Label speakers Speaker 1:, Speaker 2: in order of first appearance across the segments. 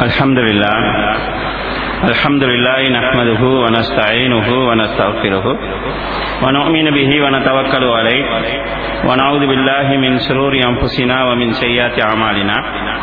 Speaker 1: الحمد لله الحمد لله نحمده ونستعينه ونستغفره ونؤمن به ونتوكل عليه ونعوذ بالله من شرور أنفسنا ومن سيئات أعمالنا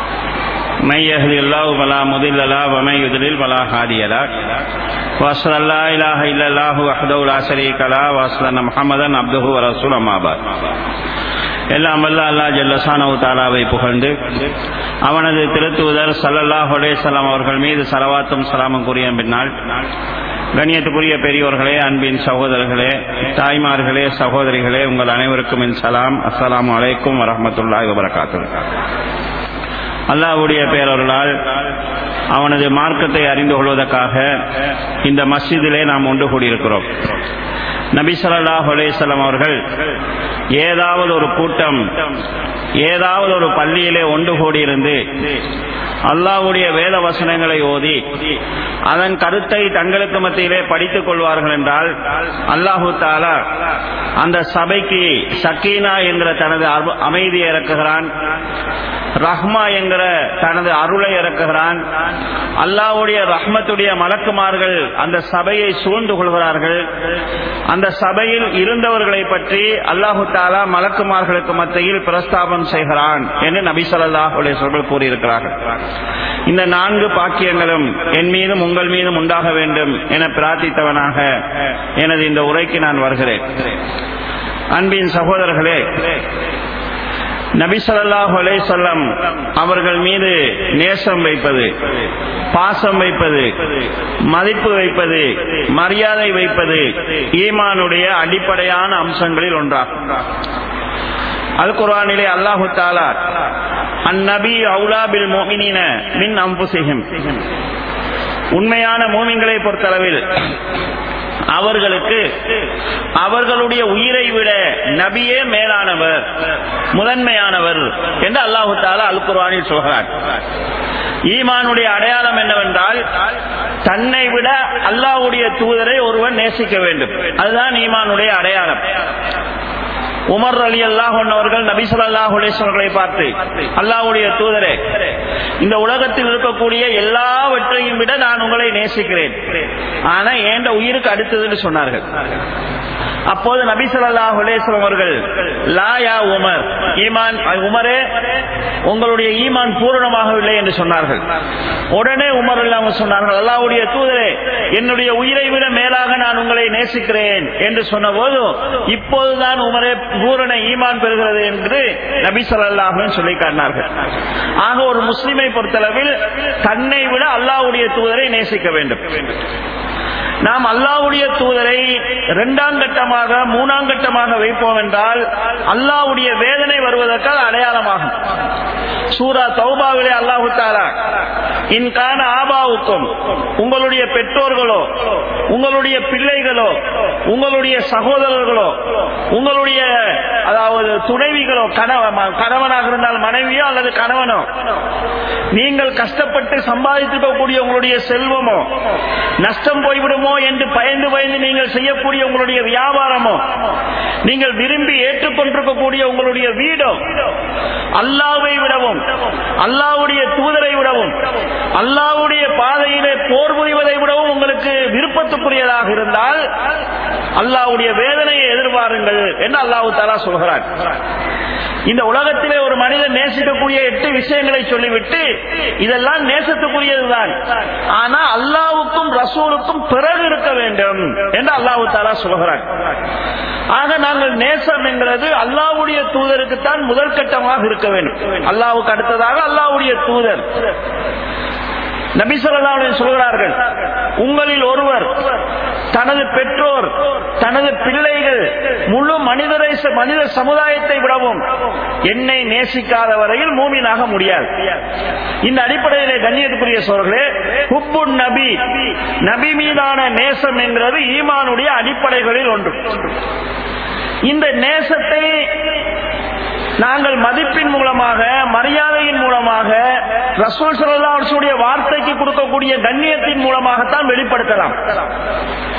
Speaker 1: من يهدي الله فلا مضل له ومن يضلل فلا هادي له واشهد ان لا اله الا الله وحده لا شريك له واشهد ان محمدا عبده ورسوله اما بعد எல்லாம் வல்ல அல்லா ஜல்லசானவு தாலாவை புகழ்ந்து அவனது திருத்துவதர் சல்லல்லாஹ் அலேசல்லாம் அவர்கள் மீது சலவாத்தும் சலாமும் கூறிய பின்னால் கண்ணியத்துக்குரிய பெரியோர்களே அன்பின் சகோதரர்களே தாய்மார்களே சகோதரிகளே உங்கள் அனைவருக்கும் என் சலாம் அஸ்ஸலாமு அலைக்கும் வரமத்துல்லாஹி வபரகாத்து அல்லாஹ்வுடைய பேரொருளால் அவனது மார்க்கத்தை அறிந்து கொள்வதற்காக இந்த மஸ்ஜிதிலே நாம் ஒன்று கூடியிருக்கிறோம் நபி ஸல்லல்லாஹு அலைஹி வஸல்லம் அவர்கள் ஏதாவது ஒரு கூட்டம் ஏதாவது ஒரு பள்ளியிலே ஒன்று கூடியிருந்து அல்லாஹ்வுடைய வேத வசனங்களை ஓதி அதன் கருத்தை தங்களுக்கு மத்தியிலே படித்துக் கொள்வார்கள் என்றால் அல்லாஹு தாலா அந்த சபைக்கு சக்கீனா என்கிற தனது அமைதியை இறக்குகிறான் ரஹ்மா என்கிற தனது அருளை இறக்குகிறான் அல்லாவுடைய ரஹ்மத்துடைய மலக்குமார்கள் அந்த சபையை சூழ்ந்து கொள்கிறார்கள் அந்த சபையில் இருந்தவர்களை பற்றி அல்லாஹு தாலா மலக்குமார்களுக்கு மத்தியில் பிரஸ்தாபம் செய்கிறான் என்று நபி சொல்லாஹ் சொல்கள் கூறியிருக்கிறார்கள் இந்த நான்கு பாக்கியங்களும் என் மீதும் உங்கள் மீதும் உண்டாக வேண்டும் என பிரார்த்தித்தவனாக எனது இந்த உரைக்கு நான் வருகிறேன் அன்பின் சகோதரர்களே நபி சொல்லாஹ் சொல்லம் அவர்கள் மீது நேசம் வைப்பது பாசம் வைப்பது மதிப்பு வைப்பது மரியாதை வைப்பது ஈமானுடைய அடிப்படையான அம்சங்களில் ஒன்றாகும் அல் குர்ஆனிலே அல்லாஹு தாலா அந்நபி அவுலா பில் மோமினின மின் அம்புசிஹிம் உண்மையான மோமின்களை பொறுத்தளவில் அவர்களுக்கு அவர்களுடைய உயிரை விட நபியே மேலானவர் முதன்மையானவர் என்று அல்லாஹு தாலா அல் குர்ஆனில் சொல்கிறார் ஈமானுடைய அடையாளம் என்னவென்றால் தன்னை விட அல்லாஹ்வுடைய தூதரை ஒருவன் நேசிக்க வேண்டும் அதுதான் ஈமானுடைய அடையாளம் உமர் அலி அல்லாஹ் அவர்கள் நபி சொல்லாஹ் அவர்களை பார்த்து அல்லாஹுடைய தூதரே இந்த உலகத்தில் இருக்கக்கூடிய எல்லாவற்றையும் விட நான் உங்களை நேசிக்கிறேன் ஆனா ஏண்ட உயிருக்கு அடுத்ததுன்னு சொன்னார்கள் அப்போது நபி சொல்லாஹ் அலேஸ்வரம் அவர்கள் லாயா உமர் ஈமான் உமரே உங்களுடைய ஈமான் பூரணமாகவில்லை என்று சொன்னார்கள் உடனே உமர் இல்லாம சொன்னார்கள் அல்லாவுடைய தூதரே என்னுடைய உயிரை விட மேலாக நான் உங்களை நேசிக்கிறேன் என்று சொன்ன போது இப்போதுதான் உமரே பூரண ஈமான் பெறுகிறது என்று நபி சொல்லாஹும் சொல்லி காட்டினார்கள் ஆக ஒரு முஸ்லிமை பொறுத்தளவில் தன்னை விட அல்லாவுடைய தூதரை நேசிக்க வேண்டும் நாம் அல்லாவுடைய தூதரை இரண்டாம் கட்டமாக மூணாம் கட்டமாக வைப்போம் என்றால் அல்லாவுடைய வேதனை வருவதற்காக அடையாளமாகும் சூரா தௌபாவிலே அல்லாஹு தாரா இன்கான ஆபாவுக்கும் உங்களுடைய பெற்றோர்களோ உங்களுடைய பிள்ளைகளோ உங்களுடைய சகோதரர்களோ உங்களுடைய அதாவது துணைவிகளோ கணவனாக இருந்தால் மனைவியோ அல்லது கணவனோ நீங்கள் கஷ்டப்பட்டு சம்பாதித்திருக்கக்கூடிய உங்களுடைய செல்வமோ நஷ்டம் போய்விடுமோ என்று பயந்து பயந்து நீங்கள் செய்யக்கூடிய உங்களுடைய வியாபாரமோ நீங்கள் விரும்பி ஏற்றுக்கொண்டிருக்கக்கூடிய உங்களுடைய வீடோ அல்லாவை விடவும் அல்லாவுடைய தூதரை விடவும் அல்லாவுடைய பாதையிலே போர் புரிவதை விடவும் உங்களுக்கு விருப்பத்துக்குரியதாக இருந்தால் அல்லாவுடைய வேதனையை எதிர்பாருங்கள் என்று அல்லாஹு தாலா சொல்கிறார் இந்த உலகத்திலே ஒரு மனிதன் நேசிக்கக்கூடிய எட்டு விஷயங்களை சொல்லிவிட்டு இதெல்லாம் நேசத்துக்குரியதுதான் ஆனா அல்லாவுக்கும் ரசூலுக்கும் பிறகு இருக்க வேண்டும் என்று அல்லாஹு தாலா சொல்கிறார் ஆக நாங்கள் நேசம் என்கிறது அல்லாவுடைய தூதருக்கு தான் முதல் கட்டமாக இருக்க வேண்டும் அல்லாவுக்கு அடுத்ததாக அல்லாவுடைய தூதர் நபி சொல்லா சொல்கிறார்கள் உங்களில் ஒருவர் தனது பெற்றோர் தனது பிள்ளைகள் முழு மனிதரை மனித சமுதாயத்தை விடவும் என்னை நேசிக்காத வரையில் மூமினாக முடியாது இந்த அடிப்படையிலே கண்ணியத்துக்குரிய சோழர்களே ஹுப்பு நபி நபி மீதான நேசம் என்கிறது ஈமானுடைய அடிப்படைகளில் ஒன்று இந்த நேசத்தை நாங்கள் மதிப்பின் மூலமாக மரியாதையின் மூலமாக ரசூல் சல்லாவுடைய வார்த்தைக்கு கொடுக்கக்கூடிய கண்ணியத்தின் மூலமாகத்தான் வெளிப்படுத்தலாம்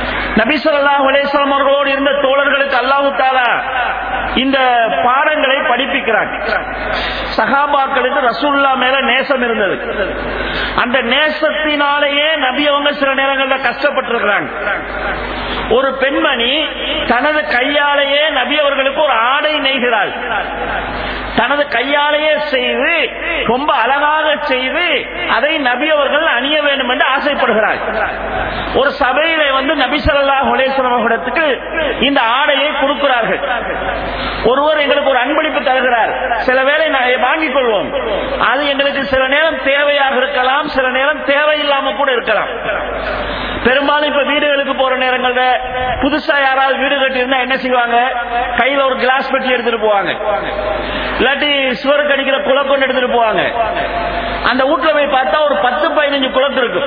Speaker 1: நபிசல்லாஹ் அலேஸ்லாம் அவர்களோடு இருந்த தோழர்களுக்கு அல்லாஹு தாலா இந்த பாடங்களை படிப்பிக்கிறாங்க சகாபாக்களுக்கு ரசூல்லா மேல நேசம் இருந்தது அந்த நேசத்தினாலேயே நபி அவங்க சில நேரங்களில் கஷ்டப்பட்டிருக்கிறாங்க ஒரு பெண்மணி தனது கையாலேயே நபி அவர்களுக்கு ஒரு ஆடை நெய்கிறாள் தனது கையாலேயே செய்து ரொம்ப அழகாக செய்து அதை நபி அவர்கள் அணிய வேண்டும் என்று ஆசைப்படுகிறார் ஒரு சபையில வந்து நபி ஸல்லல்லாஹு அலைஹி வஸல்லம் அவர்களுக்கு இந்த ஆடையை கொடுக்கிறார்கள் ஒருவர் எங்களுக்கு ஒரு அன்பளிப்பு தருகிறார் சில வேளை நாங்கள் வாங்கிக் கொள்வோம் அது எங்களுக்கு சில நேரம் தேவையாக இருக்கலாம் சில நேரம் தேவையில்லாம கூட இருக்கலாம் பெரும்பாலும் இப்ப வீடுகளுக்கு போற நேரங்கள்ல புதுசா யாராவது வீடு கட்டி இருந்தா என்ன செய்வாங்க கையில ஒரு கிளாஸ் பெட்டி எடுத்துட்டு போவாங்க இல்லாட்டி சுவருக்கு அடிக்கிற குளக்கொண்டு எடுத்துட்டு போவாங்க அந்த வீட்டுல போய் பார்த்தா ஒரு பத்து பதினஞ்சு குளத்து இருக்கு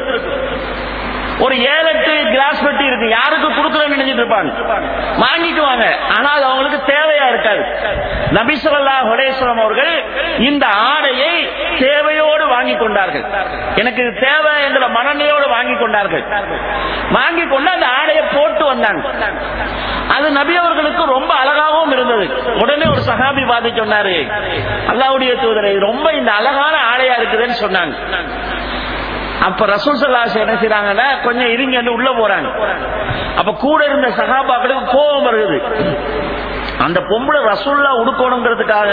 Speaker 1: ஒரு ஏழு எட்டு கிளாஸ் பெட்டி இருக்கு யாருக்கு கொடுக்கலன்னு நினைச்சிட்டு இருப்பாங்க வாங்கிக்குவாங்க ஆனா அது அவங்களுக்கு தேவையா இருக்காது நபி ஸல்லல்லாஹு அலைஹி வஸல்லம் அவர்கள் இந்த ஆடையை தேவையோடு வாங்கி கொண்டார்கள் எனக்கு இது தேவை என்ற மனநிலையோடு வாங்கி கொண்டார்கள் வாங்கி கொண்டு அந்த ஆடையை போட்டு வந்தாங்க அது நபி அவர்களுக்கு ரொம்ப அழகாகவும் இருந்தது உடனே ஒரு சஹாபி பாதி சொன்னாரு அல்லாவுடைய தூதரை இது ரொம்ப இந்த அழகான ஆடையா இருக்குதுன்னு சொன்னாங்க அப்ப ரசூல் சல்லாஸ் என்ன செய்யறாங்கன்னா கொஞ்சம் இருங்கன்னு உள்ள போறாங்க அப்ப கூட இருந்த சகாபாக்களுக்கு கோபம் வருது அந்த பொம்பளை ரசூல்லா உடுக்கணுங்கிறதுக்காக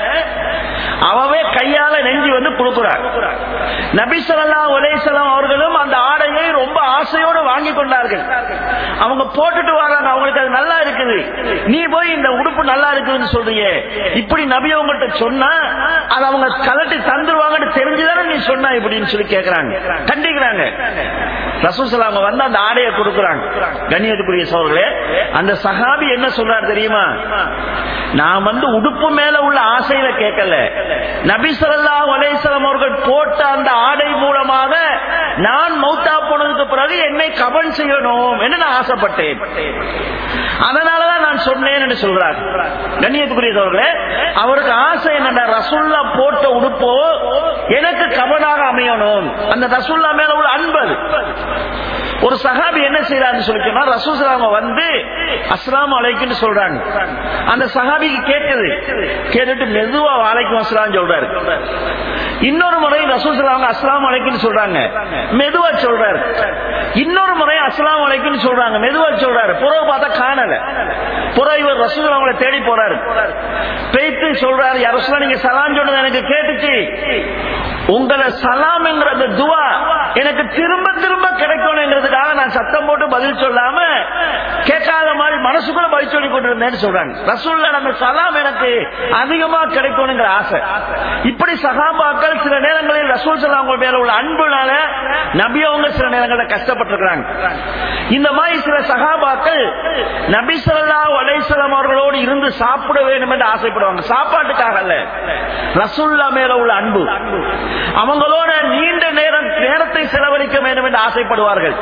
Speaker 1: அவவே கையால நெஞ்சி வந்து கொடுக்கிறார் நபி ஸல்லல்லாஹு அலைஹி வஸல்லம் அவர்களும் அந்த ஆடையை ரொம்ப ஆசையோடு வாங்கி கொண்டார்கள் அவங்க போட்டுட்டு வராங்க அவங்களுக்கு அது நல்லா இருக்குது நீ போய் இந்த உடுப்பு நல்லா இருக்குதுன்னு சொல்றியே இப்படி நபி அவங்கள்ட்ட சொன்னா அது அவங்க கலட்டி தந்துருவாங்கன்னு தெரிஞ்சுதானே நீ சொன்ன இப்படின்னு சொல்லி கேக்குறாங்க கண்டிக்கிறாங்க ரசூசல் அவங்க வந்து அந்த ஆடையை கொடுக்குறாங்க கண்ணியத்துக்குரிய சோழர்களே அந்த சஹாபி என்ன சொல்றாரு தெரியுமா நான் வந்து உடுப்பு மேல உள்ள ஆசையில கேட்கல நபி ஸல்லல்லாஹு அலைஹி வஸல்லம் அவர்கள் போட்ட அந்த ஆடை மூலமாக நான் மௌத்தா போனதுக்கு பிறகு என்னை கவன் செய்யணும் என்று நான் ஆசைப்பட்டேன் அதனாலதான் நான் சொன்னேன் என்று சொல்றார் கண்ணியத்துக்குரியவர்களே அவருக்கு ஆசை என்னடா ரசுல்லா போட்ட உடுப்போ எனக்கு கவனாக அமையணும் அந்த ரசுல்லா மேல உள்ள அன்பு அது. ஒரு சஹாபி என்ன செய்யறாருன்னு சொல்லி சொன்னா ரசூசலாம வந்து அஸ்லாம் அலைக்குன்னு சொல்றாங்க அந்த சஹாபிக்கு கேட்குது கேட்டுட்டு மெதுவா வாழைக்கும் அஸ்லாம் சொல்றாரு இன்னொரு முறை ரசூசலாம அஸ்லாம் அலைக்குன்னு சொல்றாங்க மெதுவா சொல்றாரு இன்னொரு முறை அஸ்லாம் அலைக்குன்னு சொல்றாங்க மெதுவா சொல்றாரு புறவை பார்த்தா காணல புற இவர் ரசூல் அவங்களை தேடி போறாரு பேய்த்து சொல்றாரு யாரசுலா நீங்க சலாம் சொன்னது எனக்கு கேட்டுச்சு உங்களை சலாம் என்கிற அந்த துவா எனக்கு திரும்ப திரும்ப கிடைக்கணுங்கிறதுக்காக நான் சத்தம் போட்டு பதில் சொல்லாம கேட்காத மாதிரி மனசுக்குள்ள பதில் சொல்லி கொண்டிருந்தேன்னு சொல்றாங்க ரசூல்ல நம்ம சலாம் எனக்கு அதிகமா கிடைக்கணுங்கிற ஆசை இப்படி சகாபாக்கள் சில நேரங்களில் ரசூல் சலாம் மேல உள்ள அன்புனால நபி அவங்க சில நேரங்களில் கஷ்டப்பட்டிருக்கிறாங்க இந்த மாதிரி சில சகாபாக்கள் நபி ஸல்லல்லாஹு அலைஹி வஸல்லம் அவர்களோடு இருந்து சாப்பிட வேண்டும் என்று ஆசைப்படுவாங்க சாப்பாட்டுக்காக அல்ல ரசூல்லா மேல உள்ள அன்பு அவங்களோட நீண்ட நேரம் நேரத்தை செலவழிக்க வேண்டும் என்று ஆசைப்படுவார்கள்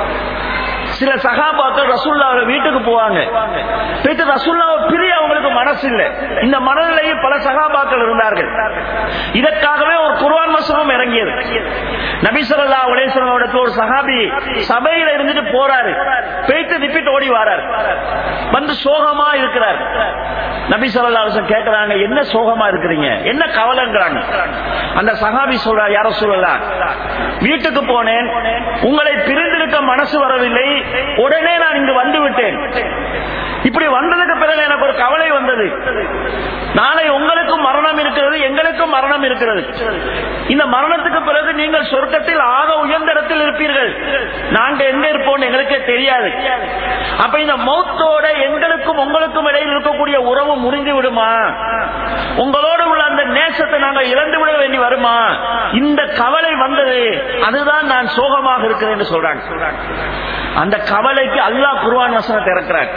Speaker 1: சில சகாபாக்கள் ரசூல்லாவை வீட்டுக்கு போவாங்க போயிட்டு ரசூல்லாவை பிரிய அவங்களுக்கு மனசு இல்லை இந்த மனநிலையில் பல சகாபாக்கள் இருந்தார்கள் இதற்காகவே ஒரு குர்ஆன் வசனம் இறங்கியது நபி ஸல்லல்லாஹு அலைஹி வஸல்லம் ஒரு சஹாபி சபையில இருந்துட்டு போறாரு போயிட்டு ரிப்பீட் ஓடி வரார் வந்து சோகமா இருக்கிறார் நபி ஸல்லல்லாஹு அலைஹி வஸல்லம் கேக்குறாங்க என்ன சோகமா இருக்கிறீங்க என்ன கவலைங்கிறாங்க அந்த சஹாபி சொல்றார் யார சொல்லலாம் வீட்டுக்கு போனேன் உங்களை பிரிந்திருக்க மனசு வரவில்லை உடனே நான் இங்கு வந்து விட்டேன் இப்படி வந்ததுக்கு பிறகு எனக்கு ஒரு கவலை வந்தது நாளை உங்களுக்கும் மரணம் இருக்கிறது எங்களுக்கும் மரணம் இருக்கிறது இந்த மரணத்துக்கு பிறகு நீங்கள் சொர்க்கத்தில் ஆக உயர்ந்த இடத்தில் இருப்பீர்கள் நாங்க எங்க இருப்போம் எங்களுக்கே தெரியாது அப்ப இந்த மௌத்தோட எங்களுக்கும் உங்களுக்கும் இடையில் இருக்கக்கூடிய உறவு முறிந்து விடுமா உங்களோடு உள்ள அந்த நேசத்தை நாங்கள் இழந்து விட வேண்டி வருமா இந்த கவலை வந்தது அதுதான் நான் சோகமாக இருக்கிறேன் என்று சொல்றாங்க அந்த கவலைக்கு அல்லாஹ் குர்ஆன் வசனத்தை இறக்கிறார்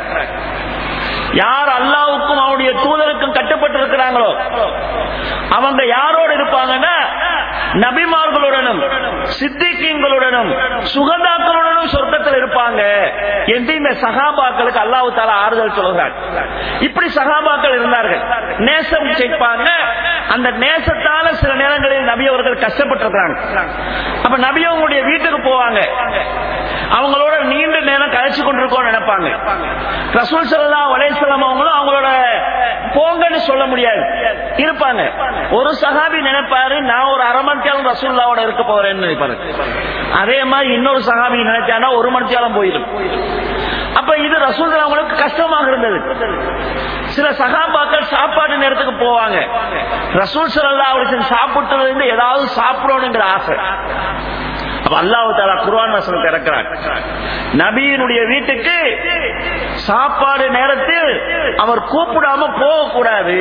Speaker 1: யார் அல்லாவுக்கும் அவனுடைய தூதருக்கும் கட்டுப்பட்டு இருக்கிறாங்களோ அவங்க யாரோடு இருப்பாங்கன்னா நபிமார்களுடனும் சித்திகீங்களுடனும் சுகதாக்களுடனும் சொர்க்கத்தில் இருப்பாங்க என்று இந்த சகாபாக்களுக்கு அல்லாஹு தாலா ஆறுதல் சொல்கிறார் இப்படி சகாபாக்கள் இருந்தார்கள் நேசம் செய்ப்பாங்க அந்த நேசத்தால சில நேரங்களில் நபி அவர்கள் கஷ்டப்பட்டிருக்கிறாங்க அப்ப நபி அவங்களுடைய வீட்டுக்கு போவாங்க அவங்களோட நீண்ட நேரம் கழிச்சு கொண்டிருக்கோம் நினைப்பாங்க ரசூல் சல்லா அலையம் அவங்களும் அவங்களோட போங்கன்னு
Speaker 2: சொல்ல முடியாது இருப்பாங்க ஒரு சஹாபி நினைப்பாரு நான் ஒரு அரை மணி நேரம் ரசூல்லாவோட இருக்க போறேன்னு நினைப்பாரு அதே மாதிரி இன்னொரு சஹாபி நினைச்சானா ஒரு மணி நேரம் போயிடும் அப்ப இது ரசூல் அவங்களுக்கு கஷ்டமாக இருந்தது சில சகாபாக்கள் சாப்பாடு நேரத்துக்கு போவாங்க ரசூல் சல்லா அவருக்கு சாப்பிட்டதுல இருந்து ஏதாவது சாப்பிடணுங்கிற ஆசை அப்ப அல்லாஹு தாலா குர்ஆன் வசனத்தை இறக்கிறான் நபியினுடைய வீட்டுக்கு சாப்பாடு நேரத்தில் அவர் கூப்பிடாம போகக்கூடாது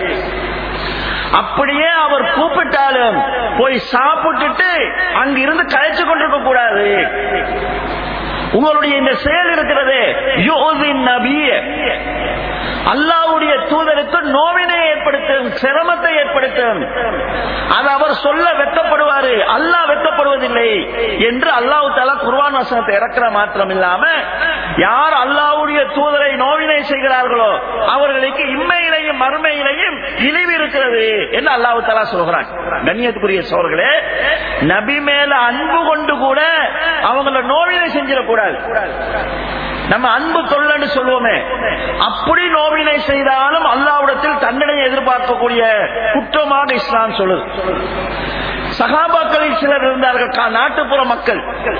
Speaker 2: அப்படியே அவர் கூப்பிட்டாலும் போய் சாப்பிட்டுட்டு அங்கிருந்து கழிச்சு கொண்டிருக்க கூடாது உங்களுடைய இந்த செயல் இருக்கிறது யோசின் நபிய அல்லாவுடைய தூதருக்கு நோவினை ஏற்படுத்தும் சிரமத்தை ஏற்படுத்தும் அது அவர் சொல்ல வெட்டப்படுவாரு அல்லாஹ் வெட்டப்படுவதில்லை என்று அல்லாஹு தாலா குர்வான் வசனத்தை இறக்கிற மாத்திரம் இல்லாம யார் அல்லாவுடைய தூதரை நோவினை செய்கிறார்களோ அவர்களுக்கு இம்மையிலையும் மறுமையிலையும் இழிவு இருக்கிறது என்று அல்லாஹு தாலா சொல்கிறான் கண்ணியத்துக்குரிய சோர்களே நபி மேல அன்பு கொண்டு கூட அவங்கள நோவினை செஞ்சிடக்கூடாது நம்ம அன்பு தொல்லன்னு சொல்லுவோமே அப்படி நோவினை செய்தாலும் அல்லாவிடத்தில் தண்டனை எதிர்பார்க்கக்கூடிய குற்றமாக இஸ்லாம் சொல்லுது சகாபாக்களில் சிலர் இருந்தார்கள் நாட்டுப்புற மக்கள்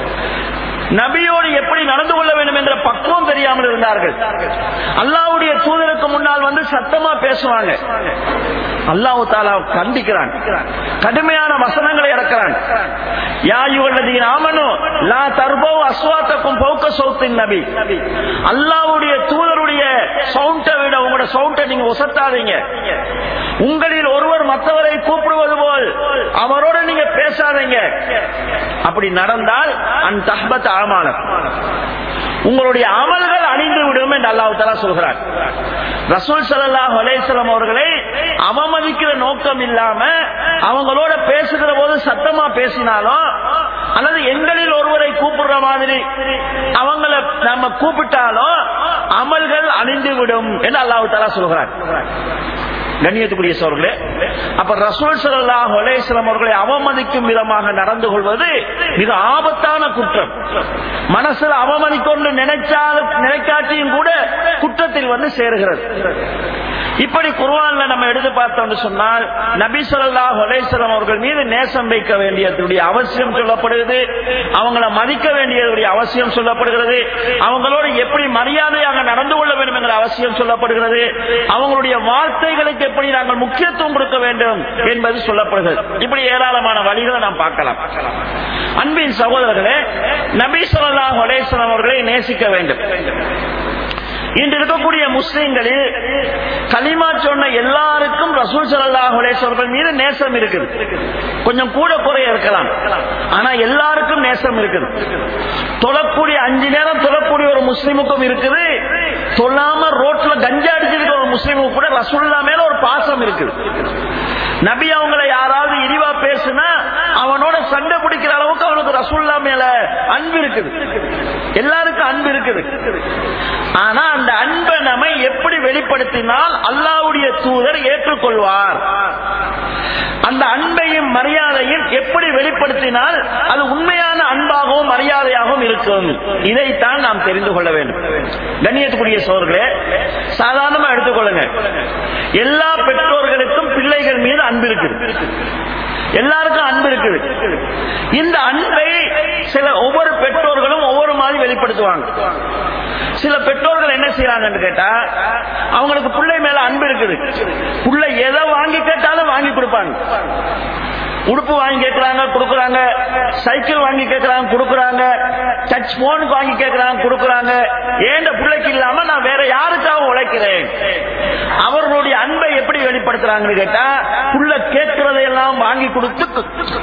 Speaker 2: நபியோடு எப்படி நடந்து கொள்ள வேண்டும் என்ற பக்குவம் தெரியாமல் இருந்தார்கள் அல்லாவுடைய தூதருக்கு முன்னால் வந்து சத்தமா பேசுவாங்க அல்லாஹு தாலா கண்டிக்கிறான் கடுமையான வசனங்களை இறக்கிறான் யாயுவல்லதீன் ஆமனு லா தர்போ அஸ்வாத்தக்கும் பௌக்க சௌத்தின் நபி அல்லாவுடைய தூதருடைய சவுண்டை விட உங்களோட சவுண்டை நீங்க உசத்தாதீங்க உங்களில் ஒருவர் மற்றவரை கூப்பிடுவது போல் அவரோட நீங்க பேசாதீங்க அப்படி நடந்தால் அன் தஹ்பத் ஆமாலம் உங்களுடைய அமல்கள் அணிந்து விடும் என்று அல்லாஹு தலா சொல்கிறார் ரசூல் சல்லாஹ் அலேஸ்லம் அவர்களை அவமதிக்கிற நோக்கம் இல்லாம அவங்களோட பேசுகிற போது சத்தமா பேசினாலும் அல்லது எங்களில் ஒருவரை கூப்பிடுற மாதிரி அவங்கள நம்ம கூப்பிட்டாலும் அமல்கள் அணிந்து விடும் என்று அல்லாஹு தலா சொல்கிறார் கண்ணியத்துக்குரிய சோர்களே அப்ப ரசூல் சல்லாஹ் அலேஸ்லம் அவர்களை அவமதிக்கும் விதமாக நடந்து கொள்வது மிக ஆபத்தான குற்றம் மனசுல அவமதிக்கொண்டு நினைச்சாலும் நினைக்காட்டியும் கூட குற்றத்தில் வந்து சேருகிறது இப்படி குர்வான்ல நம்ம எடுத்து பார்த்தோம்னு சொன்னால் நபி சொல்லாஹ் அலேஸ்வரம் அவர்கள் மீது நேசம் வைக்க வேண்டியதுடைய அவசியம் சொல்லப்படுகிறது அவங்கள மதிக்க வேண்டியதுடைய அவசியம் சொல்லப்படுகிறது அவங்களோடு எப்படி மரியாதையாக நடந்து கொள்ள வேண்டும் என்ற அவசியம் சொல்லப்படுகிறது அவங்களுடைய வார்த்தைகளுக்கு எப்படி நாங்கள் முக்கியத்துவம் கொடுக்க வேண்டும் என்பது சொல்லப்படுகிறது இப்படி ஏராளமான வழிகளை நாம் பார்க்கலாம் அன்பின் சகோதரர்களே நபி சொல்லாஹ் அலேஸ்வரம் அவர்களை நேசிக்க வேண்டும் இன்று இருக்கக்கூடிய முஸ்லிம்களில் களிமா சொன்ன எல்லாருக்கும் ரசூல் சல்லாஹ் அவர்கள் மீது நேசம் இருக்குது கொஞ்சம் கூட குறைய இருக்கலாம் ஆனா எல்லாருக்கும் நேசம் இருக்குது தொழக்கூடிய அஞ்சு நேரம் தொழக்கூடிய ஒரு முஸ்லிமுக்கும் இருக்குது தொல்லாம ரோட்ல கஞ்சா அடிச்சிருக்கிற ஒரு முஸ்லிமுக்கு கூட ரசூல்லா மேல ஒரு பாசம் இருக்குது நபி அவங்களை யாராவது இழிவா பேசுனா அவனோட சண்டை பிடிக்கிற அளவுக்கு அவனுக்கு ரசூல்லா மேல அன்பு இருக்குது எல்லாருக்கும் அன்பு இருக்குது ஆனா அந்த அன்பை நம்ம எப்படி வெளிப்படுத்தினால் அல்லாவுடைய தூதர் ஏற்றுக்கொள்வார் அந்த அன்பையும் மரியாதையும் எப்படி வெளிப்படுத்தினால் அது உண்மையான அன்பாகவும் மரியாதையாகவும் இருக்கும் இதைத்தான் நாம் தெரிந்து கொள்ள வேண்டும் கண்ணியத்துக்குரிய சோர்களே சாதாரணமா எடுத்துக்கொள்ளுங்க எல்லா பெற்றோர்களுக்கும் பிள்ளைகள் மீது அன்பு இருக்குது எல்லாருக்கும் அன்பு இருக்குது இந்த அன்பை சில ஒவ்வொரு பெற்றோர்களும் ஒவ்வொரு மாதிரி வெளிப்படுத்துவாங்க சில பெற்றோர்கள் என்ன செய்யறாங்கன்னு கேட்டா அவங்களுக்கு பிள்ளை மேல அன்பு இருக்குது பிள்ளை எதை வாங்கி கேட்டாலும் வாங்கி கொடுப்பாங்க உடுப்பு வாங்கி கேட்கறாங்க கொடுக்கறாங்க சைக்கிள் வாங்கி கேட்கறாங்க கொடுக்கறாங்க டச் போனுக்கு வாங்கி கேட்கறாங்க கொடுக்கறாங்க ஏண்ட பிள்ளைக்கு இல்லாம நான் வேற யாருக்காக உழைக்கிறேன் அவர்களுடைய அன்பை எப்படி வெளிப்படுத்துறாங்கன்னு கேட்டா புள்ள கேட்கிறதையெல்லாம் வாங்கி கொடுத்து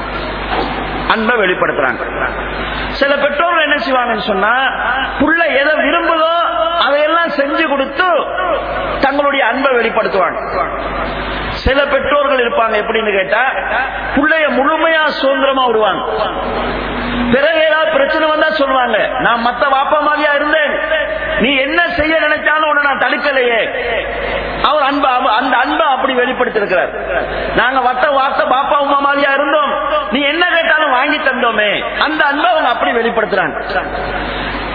Speaker 2: அன்பை வெளிப்படுத்துறாங்க சில பெற்றோர்கள் என்ன செய்வாங்கன்னு சொன்னா புள்ள எதை விரும்புதோ அதையெல்லாம் செஞ்சு கொடுத்து தங்களுடைய அன்பை வெளிப்படுத்துவாங்க சில பெற்றோர்கள் இருப்பாங்க எப்படின்னு கேட்டா பிள்ளைய முழுமையா சுதந்திரமா விடுவாங்க பிறகு ஏதாவது பிரச்சனை வந்தா சொல்லுவாங்க நான் மத்த வாப்பா மாதிரியா இருந்தேன் நீ என்ன செய்ய நினைச்சாலும் உன்னை நான் தடுக்கலையே அவர் அன்பு அந்த அன்பை அப்படி வெளிப்படுத்திருக்கிறார் நாங்க வட்ட வார்த்தை பாப்பா உமா மாதிரியா இருந்தோம் நீ என்ன கேட்டாலும் வாங்கி தந்தோமே அந்த அன்பை அவங்க அப்படி வெளிப்படுத்துறாங்க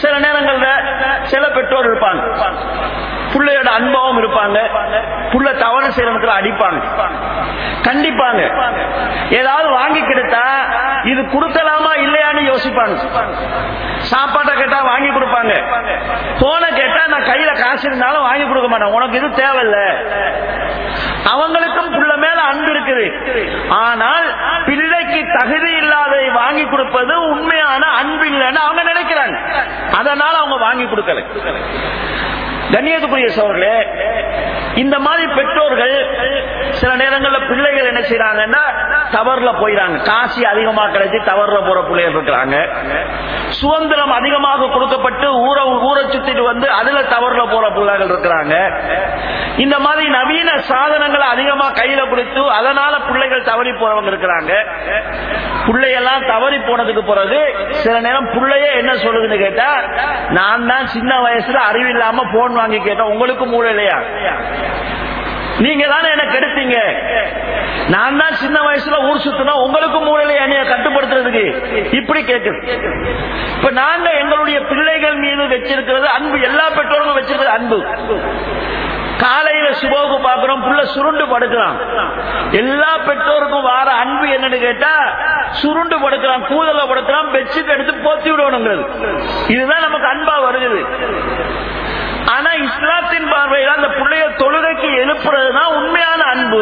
Speaker 2: சில நேரங்கள்ல சில பெற்றோர் இருப்பாங்க பிள்ளையோட அனுபவம் இருப்பாங்க புள்ள தவறு செய்யறதுக்கு அடிப்பாங்க கண்டிப்பாங்க ஏதாவது வாங்கி கொடுத்தா இது கொடுக்கலாமா இல்லையான்னு யோசிப்பாங்க சாப்பாட்டை கேட்டா வாங்கி கொடுப்பாங்க போன கேட்டா நான் கையில காசு இருந்தாலும் வாங்கி கொடுக்க மாட்டேன் உனக்கு இது தேவையில்ல அவங்களுக்கும் புள்ள மேல அன்பு இருக்குது ஆனால் பிள்ளைக்கு தகுதி இல்லாததை வாங்கி கொடுப்பது உண்மையான அன்பு இல்லைன்னு அவங்க நினைக்கிறாங்க அதனால அவங்க வாங்கி கொடுக்கல கண்ணியத்துக்குரிய சோழர்களே இந்த மாதிரி பெற்றோர்கள் சில நேரங்களில் பிள்ளைகள் என்ன செய்யறாங்கன்னா தவறுல போயிறாங்க காசி அதிகமாக கிடைச்சி தவறுல போற பிள்ளைகள் இருக்கிறாங்க சுதந்திரம் அதிகமாக கொடுக்கப்பட்டு ஊரை ஊரை சுத்திட்டு வந்து அதுல தவறுல போற பிள்ளைகள் இருக்கிறாங்க இந்த மாதிரி நவீன சாதனங்களை அதிகமா கையில கொடுத்து அதனால பிள்ளைகள் தவறி போறவங்க இருக்கிறாங்க பிள்ளையெல்லாம் தவறி போனதுக்கு பிறகு சில நேரம் பிள்ளையே என்ன சொல்லுதுன்னு கேட்டா நான் தான் சின்ன வயசுல அறிவில்லாம போன் வாங்கி கேட்டேன் உங்களுக்கு மூளை இல்லையா நீங்க தானே எனக்கு எடுத்தீங்க நான் தான் சின்ன வயசுல ஊர் சுத்தினா உங்களுக்கு மூலையில என்னைய கட்டுப்படுத்துறதுக்கு இப்படி கேக்குது இப்ப நாங்க எங்களுடைய பிள்ளைகள் மீது வச்சிருக்கிறது அன்பு எல்லா பெற்றோரும் வச்சிருக்கிறது அன்பு காலையில சுபோகு பாக்குறோம் புள்ள சுருண்டு படுக்கிறான் எல்லா பெற்றோருக்கும் வார அன்பு என்னன்னு கேட்டா சுருண்டு படுக்கிறான் கூதல படுக்கிறான் பெட்ஷீட் எடுத்து போத்தி விடணுங்கிறது இதுதான் நமக்கு அன்பா வருகிறது ஆனா இஸ்லாத்தின் பார்வையில் அந்த பிள்ளைய தொழுகைக்கு எழுப்புறதுதான் உண்மையான அன்பு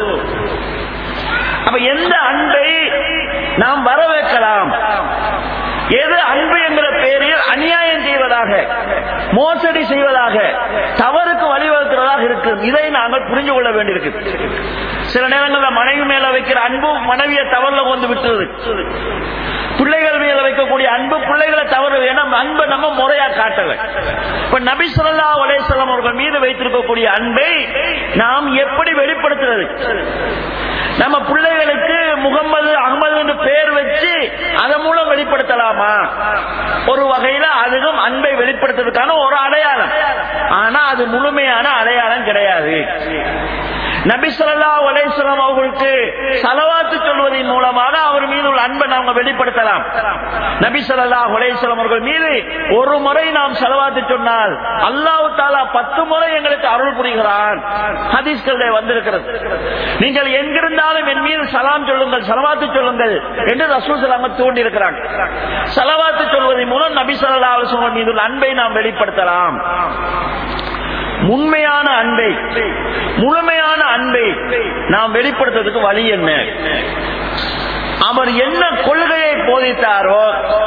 Speaker 2: அப்ப எந்த அன்பை நாம் வரவேற்கலாம் எது அன்பு என்கிற பேரில் அநியாயம் செய்வதாக மோசடி செய்வதாக தவறுக்கு வழிவகுக்கிறதாக இருக்கு இதை நாங்கள் புரிஞ்சு கொள்ள வேண்டியிருக்கு சில நேரங்களில் மனைவி மேல வைக்கிற அன்பு மனைவியை தவறுல கொண்டு விட்டுறது பிள்ளைகள் மேல வைக்கக்கூடிய அன்பு பிள்ளைகளை தவறு வேணும் அன்பை நம்ம முறையா காட்டல இப்ப நபி சொல்லா அலேசலம் அவர்கள் மீது வைத்திருக்கக்கூடிய அன்பை நாம் எப்படி வெளிப்படுத்துறது நம்ம பிள்ளைகளுக்கு முகமது அகமது என்று பெயர் வச்சு அதன் மூலம் வெளிப்படுத்தலாமா ஒரு வகையில அதுவும் அன்பை வெளிப்படுத்துறதுக்கான ஒரு அடையாளம் ஆனா அது முழுமையான அடையாளம் கிடையாது நபி சொல்லா அலேஸ்வரம் அவர்களுக்கு சலவாத்து சொல்வதன் மூலமாக அவர் மீது உள்ள அன்பை நாம வெளிப்படுத்தலாம் நபி சொல்லா அலேஸ்வரம் அவர்கள் மீது ஒரு முறை நாம் செலவாத்து சொன்னால் அல்லாஹு தாலா பத்து முறை எங்களுக்கு அருள் புரிகிறான் ஹதீஸ்களே வந்திருக்கிறது நீங்கள் எங்கிருந்தாலும் என் மீது சலாம் சொல்லுங்கள் சலவாத்து சொல்லுங்கள் என்று ரசூல் சலாம தூண்டி இருக்கிறாங்க சலவாத்து சொல்வதன் மூலம் நபி சொல்லா அலுவலம் மீது உள்ள அன்பை நாம் வெளிப்படுத்தலாம் உண்மையான அன்பை முழுமையான அன்பை நாம் வெளிப்படுத்துறதுக்கு வழி என்ன அவர் என்ன கொள்கையை போதித்தாரோ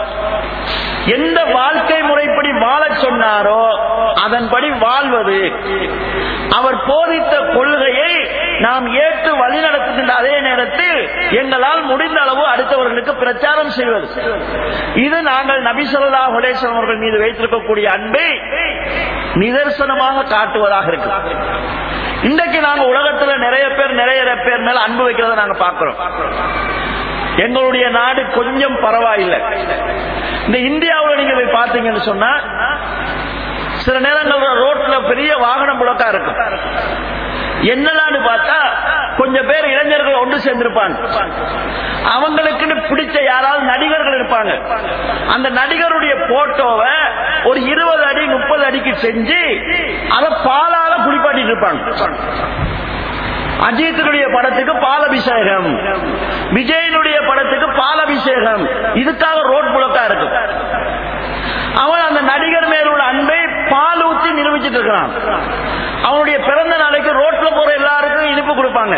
Speaker 2: எந்த வாழ்க்கை முறைப்படி வாழச் சொன்னாரோ அதன்படி வாழ்வது அவர் போதித்த கொள்கையை நாம் ஏற்று வழிநடத்துகின்ற அதே நேரத்தில் எங்களால் முடிந்த அளவு அடுத்தவர்களுக்கு பிரச்சாரம் செய்வது இது நாங்கள் நபிசல்லா ஹுலேசன் அவர்கள் மீது வைத்திருக்கக்கூடிய அன்பை நிதர்சனமாக காட்டுவதாக இருக்கு இன்றைக்கு நாங்க உலகத்துல நிறைய பேர் நிறைய பேர் மேல அன்பு வைக்கிறத நாங்க பாக்குறோம் எங்களுடைய நாடு கொஞ்சம் பரவாயில்லை இந்த இந்தியாவில் நீங்க போய் பார்த்தீங்கன்னு சொன்னா சில நேரங்கள்ல ரோட்ல பெரிய வாகனம் புழக்கா இருக்கும் என்னலான்னு பார்த்தா கொஞ்சம் பேர் இளைஞர்கள் ஒன்று சேர்ந்திருப்பாங்க அவங்களுக்குன்னு பிடிச்ச யாராவது நடிகர்கள் இருப்பாங்க அந்த நடிகருடைய போட்டோவை ஒரு இருபது அடி முப்பது அடிக்கு செஞ்சு அதை பாலால குளிப்பாட்டிட்டு இருப்பாங்க அஜித்தினுடைய படத்துக்கு பாலபிஷேகம் விஜயனுடைய படத்துக்கு பாலபிஷேகம் இதுக்காக ரோட் புழக்கா இருக்கும் அவன் அந்த நடிகர் மேல் உள்ள அன்பை பால் ஊற்றி நிரூபிச்சிட்டு இருக்கிறான் அவனுடைய பிறந்த நாளைக்கு ரோட்ல போற எல்லாருக்கும் இனிப்பு கொடுப்பாங்க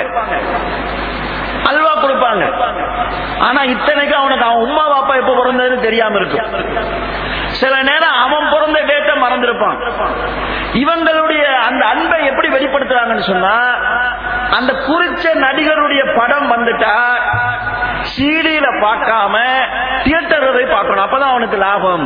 Speaker 2: அல்வா கொடுப்பாங்க ஆனா இத்தனைக்கு அவனுக்கு அவன் உமா பாப்பா எப்ப பிறந்ததுன்னு தெரியாம இருக்கும் சில நேரம் அவன் பிறந்த டேட்டை மறந்திருப்பான் இவங்களுடைய அந்த அன்பை எப்படி வெளிப்படுத்துறாங்கன்னு சொன்னா அந்த குறிச்ச நடிகருடைய படம் வந்துட்டா சீடியில பார்க்காம தியேட்டர் போய் பார்க்கணும் அப்பதான் அவனுக்கு லாபம்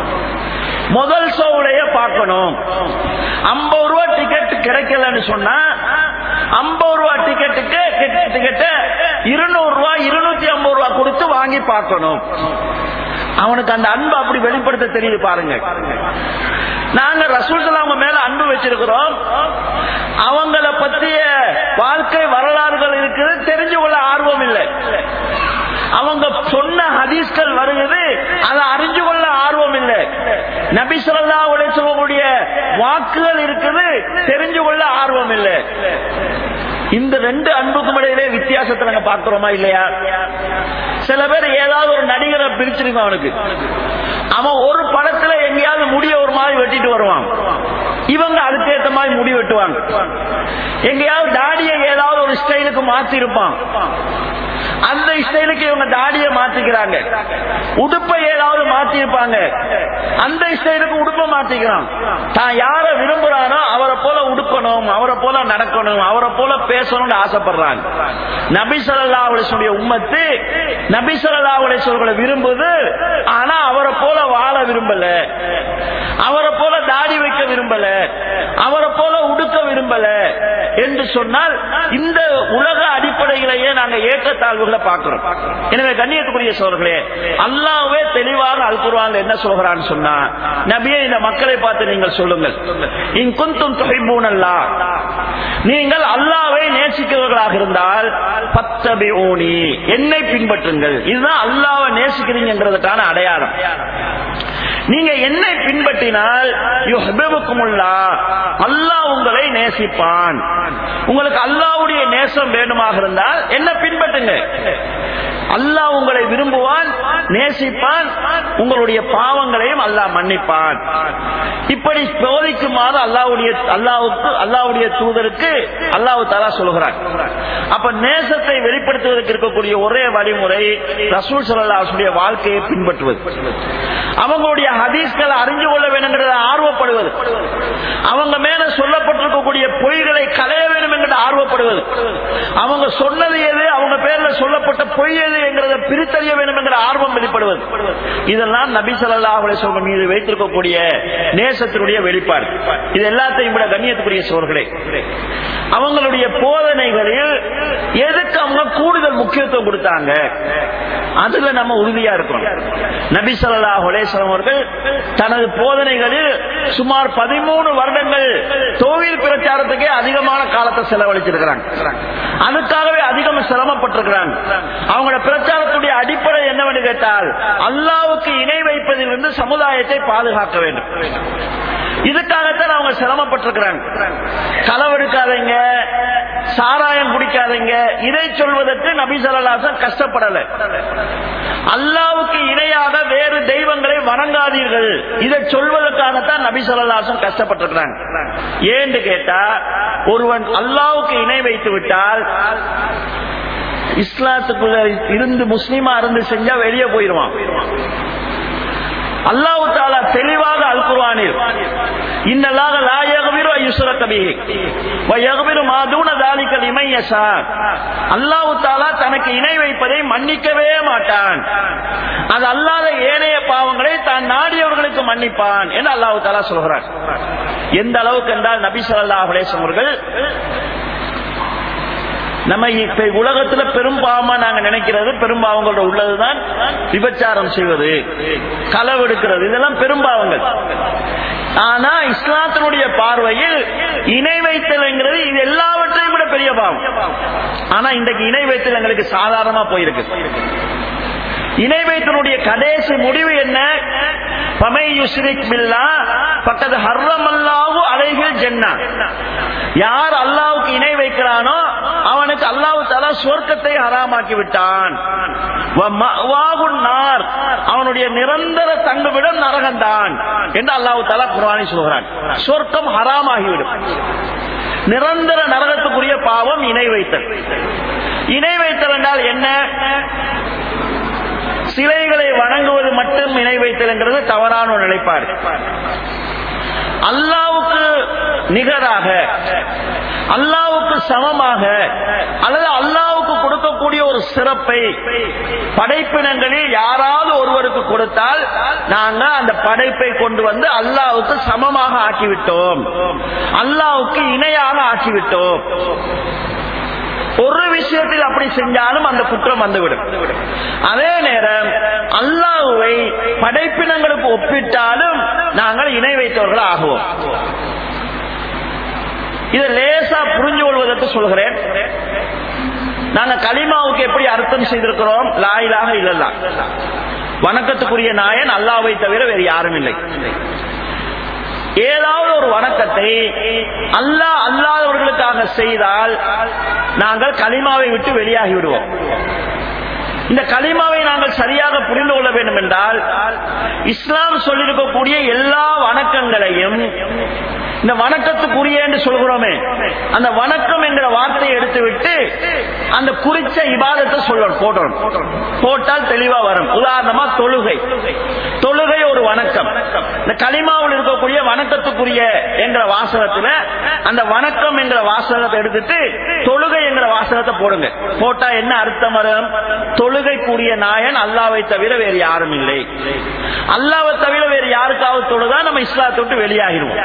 Speaker 2: முதல் ஷோவுடைய பார்க்கணும் ஐம்பது ரூபா டிக்கெட் கிடைக்கலன்னு சொன்னா ஐம்பது ரூபா டிக்கெட்டுக்கு டிக்கெட்டு இருநூறு ரூபா இருநூத்தி ஐம்பது ரூபா கொடுத்து வாங்கி பார்க்கணும் அவனுக்கு அந்த அன்பு அப்படி வெளிப்படுத்த தெரியுது பாருங்க நாங்க ரசூல் அவங்க மேல அன்பு வச்சிருக்கிறோம் அவங்கள பற்றிய வாழ்க்கை வரலாறுகள் இருக்குது தெரிஞ்சு கொள்ள ஆர்வம் இல்லை அவங்க சொன்ன ஹதீஸ்கள் வருகிறது அதை அறிஞ்சு கொள்ள ஆர்வம் இல்லை நபி ஸல்லல்லாஹு அலைஹி வஸல்லமுடைய வாக்குகள் இருக்குது தெரிஞ்சு கொள்ள ஆர்வம் இல்லை இந்த ரெண்டு அன்புக்கும் இடையிலே வித்தியாசத்தை நாங்க பார்க்கிறோமா இல்லையா சில பேர் ஏதாவது ஒரு நடிகரை பிரிச்சிருக்கோம் அவனுக்கு அவன் ஒரு படத்துல எங்கேயாவது முடிய ஒரு மாதிரி வெட்டிட்டு வருவான் இவங்க அதுக்கேற்ற மாதிரி முடி வெட்டுவாங்க எங்கேயாவது தாடியை ஏதாவது ஒரு ஸ்டைலுக்கு மாத்தி இருப்பான் அந்த ஸ்டைலுக்கு இவங்க தாடியை மாத்திக்கிறாங்க உடுப்பை ஏதாவது மாத்தி இருப்பாங்க அந்த ஸ்டைலுக்கு உடுப்பை மாத்திக்கிறான் தான் யார விரும்புறானோ அவரை போல உடுக்கணும் அவரை போல நடக்கணும் அவரை போல பேசணும்னு ஆசைப்படுறாங்க நபி ஸல்லல்லாஹு அலைஹி வஸல்லம் உம்மத்து நபி ஸல்லல்லாஹு அலைஹி வஸல்லம் விரும்புது ஆனா அவரை போல வாழ விரும்பல அவரை போல தாடி வைக்க விரும்பல அவரை போல உடுக்க விரும்பல என்று சொன்னால் இந்த உலக அடிப்படையிலேயே நாங்க ஏற்றத்தாழ்வுகளை பார்க்கிறோம் எனவே கண்ணியத்துக்குரிய சோழர்களே அல்லாஹ்வே தெளிவாக அல் குர்ஆன்ல என்ன சொல்கிறான்னு சொன்னா நபியே இந்த மக்களை பார்த்து நீங்கள் சொல்லுங்கள் இன் குந்தும் துஹிப்பூனல்லா நீங்கள் அல்லாஹ்வை நேசிக்கிறவர்களாக இருந்தால் பத்தபி ஓனி என்னை பின்பற்றுங்கள் இதுதான் அல்லாஹ்வை நேசிக்கிறீங்கிறதுக்கான அடையாளம் நீங்க என்னை பின்பற்றினால் யுஹ்பிபுக்குமுல்லா அல்லாஹ் உங்களை நேசிப்பான் உங்களுக்கு அல்லாஹ்வுடைய நேசம் வேண்டுமாக இருந்தால் என்ன பின்பற்றுங்க அல்லாஹ் உங்களை விரும்புவான் நேசிப்பான் உங்களுடைய பாவங்களையும் அல்லாஹ் மன்னிப்பான் இப்படி போதிக்குமாறு அல்லாஹ்வுடைய அல்லாஹ்வுக்கு அல்லாஹ்வுடைய தூதருக்கு அல்லாஹ் தாலா சொல்கிறான் அப்ப நேசத்தை வெளிப்படுத்துவதற்கு இருக்கக்கூடிய ஒரே வழிமுறை ரசூல் சல்லாஹுடைய வாழ்க்கையை பின்பற்றுவது அவங்களுடைய ஹதீஸ்களை அறிஞ்சு கொள்ள வேணுங்கிறத ஆர்வப்படுவது அவங்க மேல சொல்லப்பட்டிருக்கக்கூடிய பொய்களை களைய வேண்டும் என்கிற ஆர்வப்படுவது அவங்க சொன்னது எது அவங்க பேர்ல சொல்லப்பட்ட பொய் எது என்கிறத பிரித்தறிய வேண்டும் என்கிற ஆர்வம் வெளிப்படுவது இதெல்லாம் நபி ஸல்லல்லாஹு அலைஹி வஸல்லம் மீது வைத்திருக்கக்கூடிய நேசத்தினுடைய வெளிப்பாடு இது எல்லாத்தையும் விட கண்ணியத்துக்குரிய சோர்களே அவங்களுடைய போதனைகளில் எதுக்கு அவங்க கூடுதல் முக்கியத்துவம் கொடுத்தாங்க அதுல நம்ம உறுதியா இருக்கணும் நபி ஸல்லல்லாஹு அலைஹி வஸல்லம் அவர்கள் தனது போதனைகளில் சுமார் பதிமூணு வருடங்கள் தோவில் பிரச்சாரத்துக்கே அதிகமான காலத்தை செலவழிச்சிருக்கிறாங்க அதுக்காகவே அதிகம் சிரமப்பட்டிருக்கிறாங்க அவங்களோட பிரச்சாரத்துடைய அடிப்படை என்னவென்று கேட்டால் அல்லாவுக்கு இணை வைப்பதிலிருந்து சமுதாயத்தை பாதுகாக்க வேண்டும் இதுக்காகத்தான் அவங்க சிரமப்பட்டிருக்கிறாங்க களவெடுக்காதீங்க சாராயம் குடிக்காதீங்க இதை சொல்வதற்கு நபி ஸல்லல்லாஹு கஷ்டப்படல அல்லாவுக்கு இணையாக வேறு தெய்வங்களை வணங்காதீர்கள் இதை சொல்வதற்காகத்தான் நபி ஸல்லல்லாஹு கஷ்டப்பட்டிருக்கிறாங்க ஏன்னு கேட்டா ஒருவன் அல்லாவுக்கு இணை வைத்து விட்டால் இஸ்லாத்துக்குள்ள இருந்து முஸ்லீமா இருந்து செஞ்சா வெளியே போயிருவான் அல்லாஹு தாலா தெளிவாக அல் குர்ஆனில் இன்னல்லாக லா யக்பிரு அய்யுஸ்ரக பிஹி வ யக்பிரு மா தூன ذلك லிமன் யஷா அல்லாஹ் தாலா தனக்கு இணை வைப்பதை மன்னிக்கவே மாட்டான் அது அல்லாத ஏனைய பாவங்களை தான் நாடியவர்களுக்கு மன்னிப்பான் என்று அல்லாஹ் தாலா சொல்கிறார் எந்த அளவுக்கு என்றால் நபி ஸல்லல்லாஹு அலைஹி வஸல்லம் அவர்கள் நம்ம இப்ப உலகத்துல பெரும் பாவமா நாங்க நினைக்கிறது பெரும் பாவங்களோட உள்ளதுதான் விபச்சாரம் செய்வது களவெடுக்கிறது இதெல்லாம் பெரும் பாவங்கள் ஆனா இஸ்லாத்தினுடைய பார்வையில் இணை வைத்தல்ங்கிறது இது எல்லாவற்றையும் விட பெரிய பாவம் ஆனா இன்றைக்கு இணை வைத்தல் எங்களுக்கு சாதாரணமா போயிருக்கு இணை வைத்தனுடைய கடைசி முடிவு என்ன பமை யுஸ்ரிக் பில்லா பக்கத்து ஹர்ரம் அல்லாஹு அலைகள் ஜென்னா யார் அல்லாவுக்கு இணை வைக்கிறானோ அவனுக்கு அல்லாஹு தலா சொர்க்கத்தை ஹராமாக்கி விட்டான் நார் அவனுடைய நிரந்தர தங்குவிடம் நரகந்தான் என்று அல்லாஹு தலா குரானி சொல்கிறான் சொர்க்கம் ஹராமாகிவிடும் நிரந்தர நரகத்துக்குரிய பாவம் இணை வைத்தல் இணை வைத்தல் என்றால் என்ன சிலைகளை வணங்குவது மட்டும் இணை வைத்தல்ங்கிறது தவறான ஒரு நிலைப்பாடு அல்லாவுக்கு நிகராக அல்லாவுக்கு சமமாக அல்லது அல்லாவுக்கு கொடுக்கக்கூடிய ஒரு சிறப்பை படைப்பினங்களில் யாராவது ஒருவருக்கு கொடுத்தால் நாங்க அந்த படைப்பை கொண்டு வந்து அல்லாவுக்கு சமமாக ஆக்கிவிட்டோம் அல்லாவுக்கு இணையாக ஆக்கிவிட்டோம் ஒரு விஷயத்தில் அப்படி செஞ்சாலும் அந்த குற்றம் வந்துவிடும் அதே நேரம் அல்லாஹுவை படைப்பினங்களுக்கு ஒப்பிட்டாலும் நாங்கள் இணை வைத்தவர்கள் ஆகுவோம் இதை லேசா புரிஞ்சு கொள்வதற்கு சொல்கிறேன் நாங்க களிமாவுக்கு எப்படி அர்த்தம் செய்திருக்கிறோம் லாயிலாக இல்லல்லா வணக்கத்துக்குரிய நாயன் அல்லாவை தவிர வேறு யாரும் இல்லை ஏதாவது ஒரு வணக்கத்தை அல்லாஹ் அல்லாதவர்களுக்காக செய்தால் நாங்கள் கலிமாவை விட்டு வெளியாகி விடுவோம் இந்த கலிமாவை நாங்கள் சரியாக புரிந்து கொள்ள வேண்டும் என்றால் இஸ்லாம் சொல்லியிருக்கக்கூடிய எல்லா வணக்கங்களையும் இந்த வணக்கத்துக்குரிய என்று சொல்கிறோமே அந்த வணக்கம் என்கிற வார்த்தையை எடுத்துவிட்டு அந்த குறிச்ச இபாதத்தை சொல்லணும் போட்டணும் போட்டால் தெளிவா வரும் உதாரணமா தொழுகை தொழுகை ஒரு வணக்கம் இந்த களிமாவில் இருக்கக்கூடிய வணக்கத்துக்குரிய என்கிற வாசகத்துல அந்த வணக்கம் என்கிற வாசகத்தை எடுத்துட்டு தொழுகை என்கிற வாசகத்தை போடுங்க போட்டா என்ன அர்த்தம் வரும் தொழுகைக்குரிய நாயன் அல்லாவை தவிர வேறு யாரும் இல்லை அல்லாவை தவிர வேறு யாருக்காவது தொழுதா நம்ம இஸ்லாத்தை விட்டு வெளியாகிடுவோம்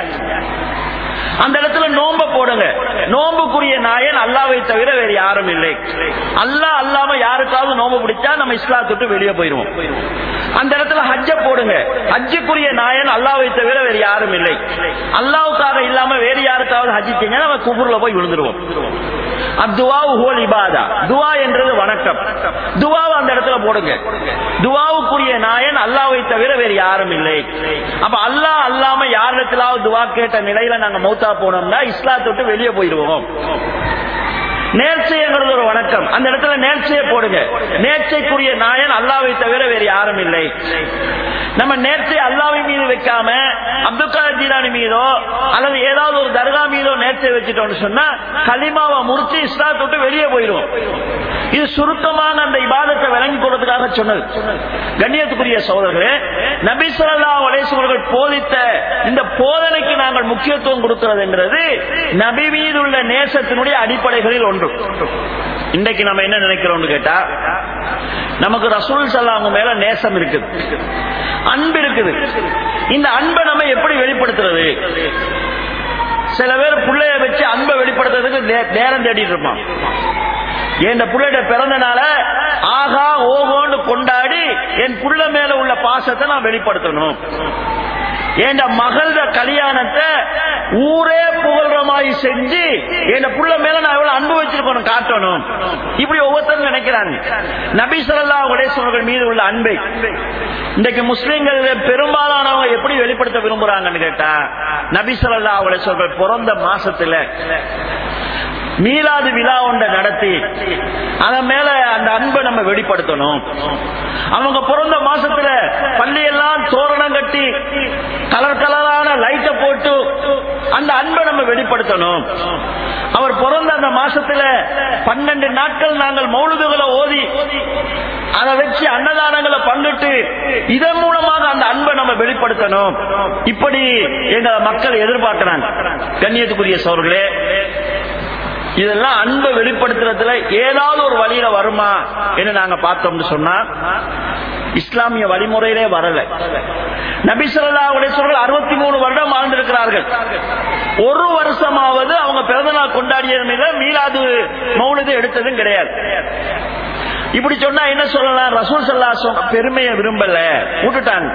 Speaker 2: அந்த இடத்துல நோம்ப போடுங்க நோம்புக்குரிய நாயன் அல்லாவை தவிர வேறு யாரும் இல்லை அல்லாஹ் அல்லாம யாருக்காவது நோம்பு பிடிச்சா நம்ம இஸ்லாத்தை விட்டு வெளியே போயிருவோம் அந்த இடத்துல ஹஜ்ஜ போடுங்க ஹஜ்ஜுக்குரிய நாயன் அல்லாவை தவிர வேறு யாரும் இல்லை அல்லாவுக்காக இல்லாம வேறு யாருக்காவது ஹஜ்ஜி செஞ்சா நம்ம குபுர்ல போய் விழுந்துருவோம் அத்துவா ஹோல் இபாதா துவா என்றது வணக்கம் துவாவை அந்த இடத்துல போடுங்க துவாவுக்குரிய நாயன் அல்லாவை தவிர வேறு யாரும் இல்லை அப்ப அல்லாஹ் அல்லாம யாரிடத்திலாவது துவா கேட்ட நிலையில நாங்க மௌத்தா போனோம்னா இஸ்லாத்தை விட்டு வெளியே போயிடுவோம் நேர்ச்சைங்கிறது ஒரு வணக்கம் அந்த இடத்துல நேர்ச்சையை போடுங்க நேர்ச்சைக்குரிய நாயன் அல்லாவை தவிர வேறு யாரும் இல்லை நம்ம நேர்ச்சை அல்லாவின் மீது வைக்காம அப்துல் கலாம் ஜீலானி மீதோ அல்லது ஏதாவது ஒரு தர்கா மீதோ நேர்ச்சை வச்சுட்டோம்னு சொன்னா கலிமாவை முறிச்சு இஸ்லாத்தை விட்டு வெளியே போயிடும் இது சுருக்கமான அந்த இபாதத்தை விளங்கி கொடுறதுக்காக சொன்னது கண்ணியத்துக்குரிய சோதர்களே நபி சொல்லா வலேசுவர்கள் போதித்த இந்த போதனைக்கு நாங்கள் முக்கியத்துவம் கொடுக்கிறதுங்கிறது நபி மீது உள்ள நேசத்தினுடைய அடிப்படைகளில் ஒன்று இன்றைக்கு நம்ம என்ன நினைக்கிறோம்னு கேட்டா நமக்கு ரசூல் சல்லாங்க மேல நேசம் இருக்குது அன்பு இருக்குது இந்த அன்பை நம்ம எப்படி வெளிப்படுத்துறது சில பேர் பிள்ளைய வச்சு அன்பை வெளிப்படுத்துறதுக்கு நே- நேரம் தேடிட்டு இருப்பான் என் பிள்ளைட பிறந்தனால ஆகா ஓகோன்னு கொண்டாடி என் புள்ள மேல உள்ள பாசத்தை நான் வெளிப்படுத்தணும் என் மகள கல்யாணத்தை ஊரே புகழ்ற மாதிரி செஞ்சு என் புள்ள மேல நான் எவ்வளவு அன்பு வச்சிருக்கணும் காட்டணும் இப்படி ஒவ்வொருத்தரும் நினைக்கிறாங்க நபி சொல்லா உடேஸ்வரர்கள் மீது உள்ள அன்பை இன்றைக்கு முஸ்லிம்கள் பெரும்பாலானவங்க எப்படி வெளிப்படுத்த விரும்புறாங்கன்னு கேட்டா நபி சொல்லா உடேஸ்வரர்கள் பிறந்த மாசத்துல மீலாது விழா ஒன்றை நடத்தி அதன் மேல அந்த அன்பை நம்ம வெளிப்படுத்தணும் அவங்க பிறந்த மாசத்துல பள்ளியெல்லாம் தோரணம் கட்டி கலர் கலரான லைட்டை போட்டு அந்த அன்பை நம்ம வெளிப்படுத்தணும் அவர் பிறந்த அந்த மாசத்துல பன்னெண்டு நாட்கள் நாங்கள் மௌலுதுகளை ஓதி அதை வச்சு அன்னதானங்களை பங்கிட்டு இதன் மூலமாக அந்த அன்பை நம்ம வெளிப்படுத்தணும் இப்படி எங்க மக்கள் எதிர்பார்க்கிறாங்க கண்ணியத்துக்குரிய சோர்களே இதெல்லாம் அன்பை வெளிப்படுத்துறதுல ஏதாவது ஒரு வழியில வருமா என்று நாங்க பார்த்தோம்னு சொன்னா இஸ்லாமிய வழிமுறையிலே வரல நபி ஸல்லல்லாஹு அலைஹி வஸல்லம் அறுபத்தி மூணு வருடம் வாழ்ந்திருக்கிறார்கள் ஒரு வருஷமாவது அவங்க பிறந்தநாள் கொண்டாடிய மீளாது மௌனது எடுத்ததும் கிடையாது இப்படி சொன்னா என்ன சொல்லலாம் ரசூல் சல்லா பெருமையை விரும்பல விட்டுட்டாங்க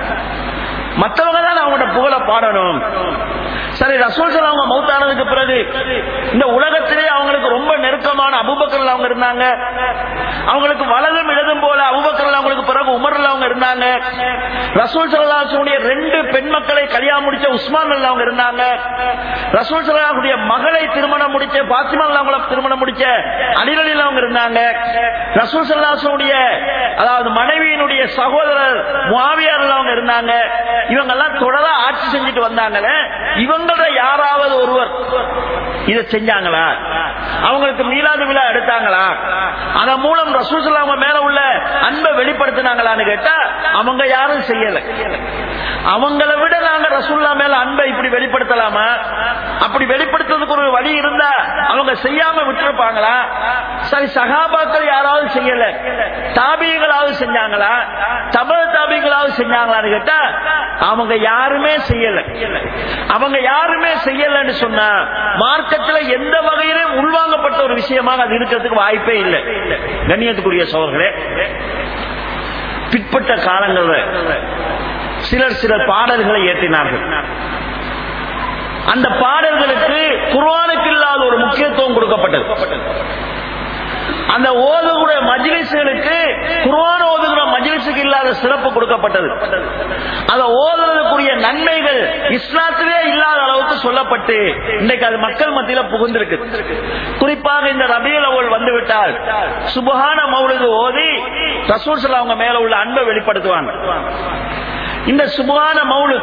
Speaker 2: மற்றவங்க தான் அவங்களோட புகழ பாடணும் சரி ரசூல் சல்லா அவங்க மௌத்தானதுக்கு பிறகு இந்த உலகத்திலே அவங்களுக்கு ரொம்ப நெருக்கமான அபுபக்கர்ல அவங்க இருந்தாங்க அவங்களுக்கு வலதும் இடதும் போல அபுபக்கர்ல அவங்களுக்கு பிறகு உமர்ல அவங்க இருந்தாங்க ரசூல் சல்லாஹுடைய ரெண்டு பெண் மக்களை கல்யாணம் முடிச்ச உஸ்மான் அல்ல அவங்க இருந்தாங்க ரசூல் சல்லாஹுடைய மகளை திருமணம் முடிச்ச பாத்திமா அவங்கள திருமணம் முடிச்ச அலிரலில் அவங்க இருந்தாங்க ரசூல் சல்லாஹுடைய அதாவது மனைவியினுடைய சகோதரர் முவாவியார் அவங்க இருந்தாங்க இவங்க எல்லாம் தொடரா ஆட்சி செஞ்சுட்டு வந்தாங்களே இவங்கள யாராவது ஒருவர் இதை செஞ்சாங்களா அவங்களுக்கு மீளாது விழா எடுத்தாங்களா அதன் மூலம் ரசூல் அவங்க மேல உள்ள அன்பை வெளிப்படுத்தினாங்களான்னு கேட்டா அவங்க யாரும் செய்யல அவங்களை விட நாங்க ரசூல்லா மேல அன்பை இப்படி வெளிப்படுத்தலாமா அப்படி வெளிப்படுத்துறதுக்கு ஒரு வழி இருந்தா அவங்க செய்யாம விட்டுருப்பாங்களா சரி சகாபாக்கள் யாராவது செய்யல தாபியங்களாவது செஞ்சாங்களா தப தாபியங்களாவது செஞ்சாங்களான்னு கேட்டா அவங்க யாருமே செய்யல அவங்க யாருமே செய்யலன்னு சொன்னா மார்க்கத்துல எந்த வகையிலும் உள்வாங்கப்பட்ட ஒரு விஷயமாக அது இருக்கிறதுக்கு வாய்ப்பே இல்லை கண்ணியத்துக்குரிய சோழர்களே பிற்பட்ட காலங்களில் சிலர் சில பாடல்களை ஏற்றினார்கள் அந்த பாடல்களுக்கு குர்ஆனுக்கு இல்லாத ஒரு முக்கியத்துவம் கொடுக்கப்பட்டது அந்த ஓதுகிற மஜ்லிஸ்களுக்கு குர்ஆன் ஓதுகிற மஜ்லிஸுக்கு இல்லாத சிறப்பு கொடுக்கப்பட்டது அதை ஓதுவதற்குரிய நன்மைகள் இஸ்லாத்திலே இல்லாத அளவுக்கு சொல்லப்பட்டு இன்றைக்கு அது மக்கள் மத்தியில புகுந்திருக்கு குறிப்பாக இந்த ரபியுல் அவல் வந்து விட்டால் சுபஹான மௌலுது ஓதி ரசூல் ஸல்லல்லாஹு அவங்க மேல உள்ள அன்பை வெளிப்படுத்துவாங்க இந்த சுபஹான மௌலு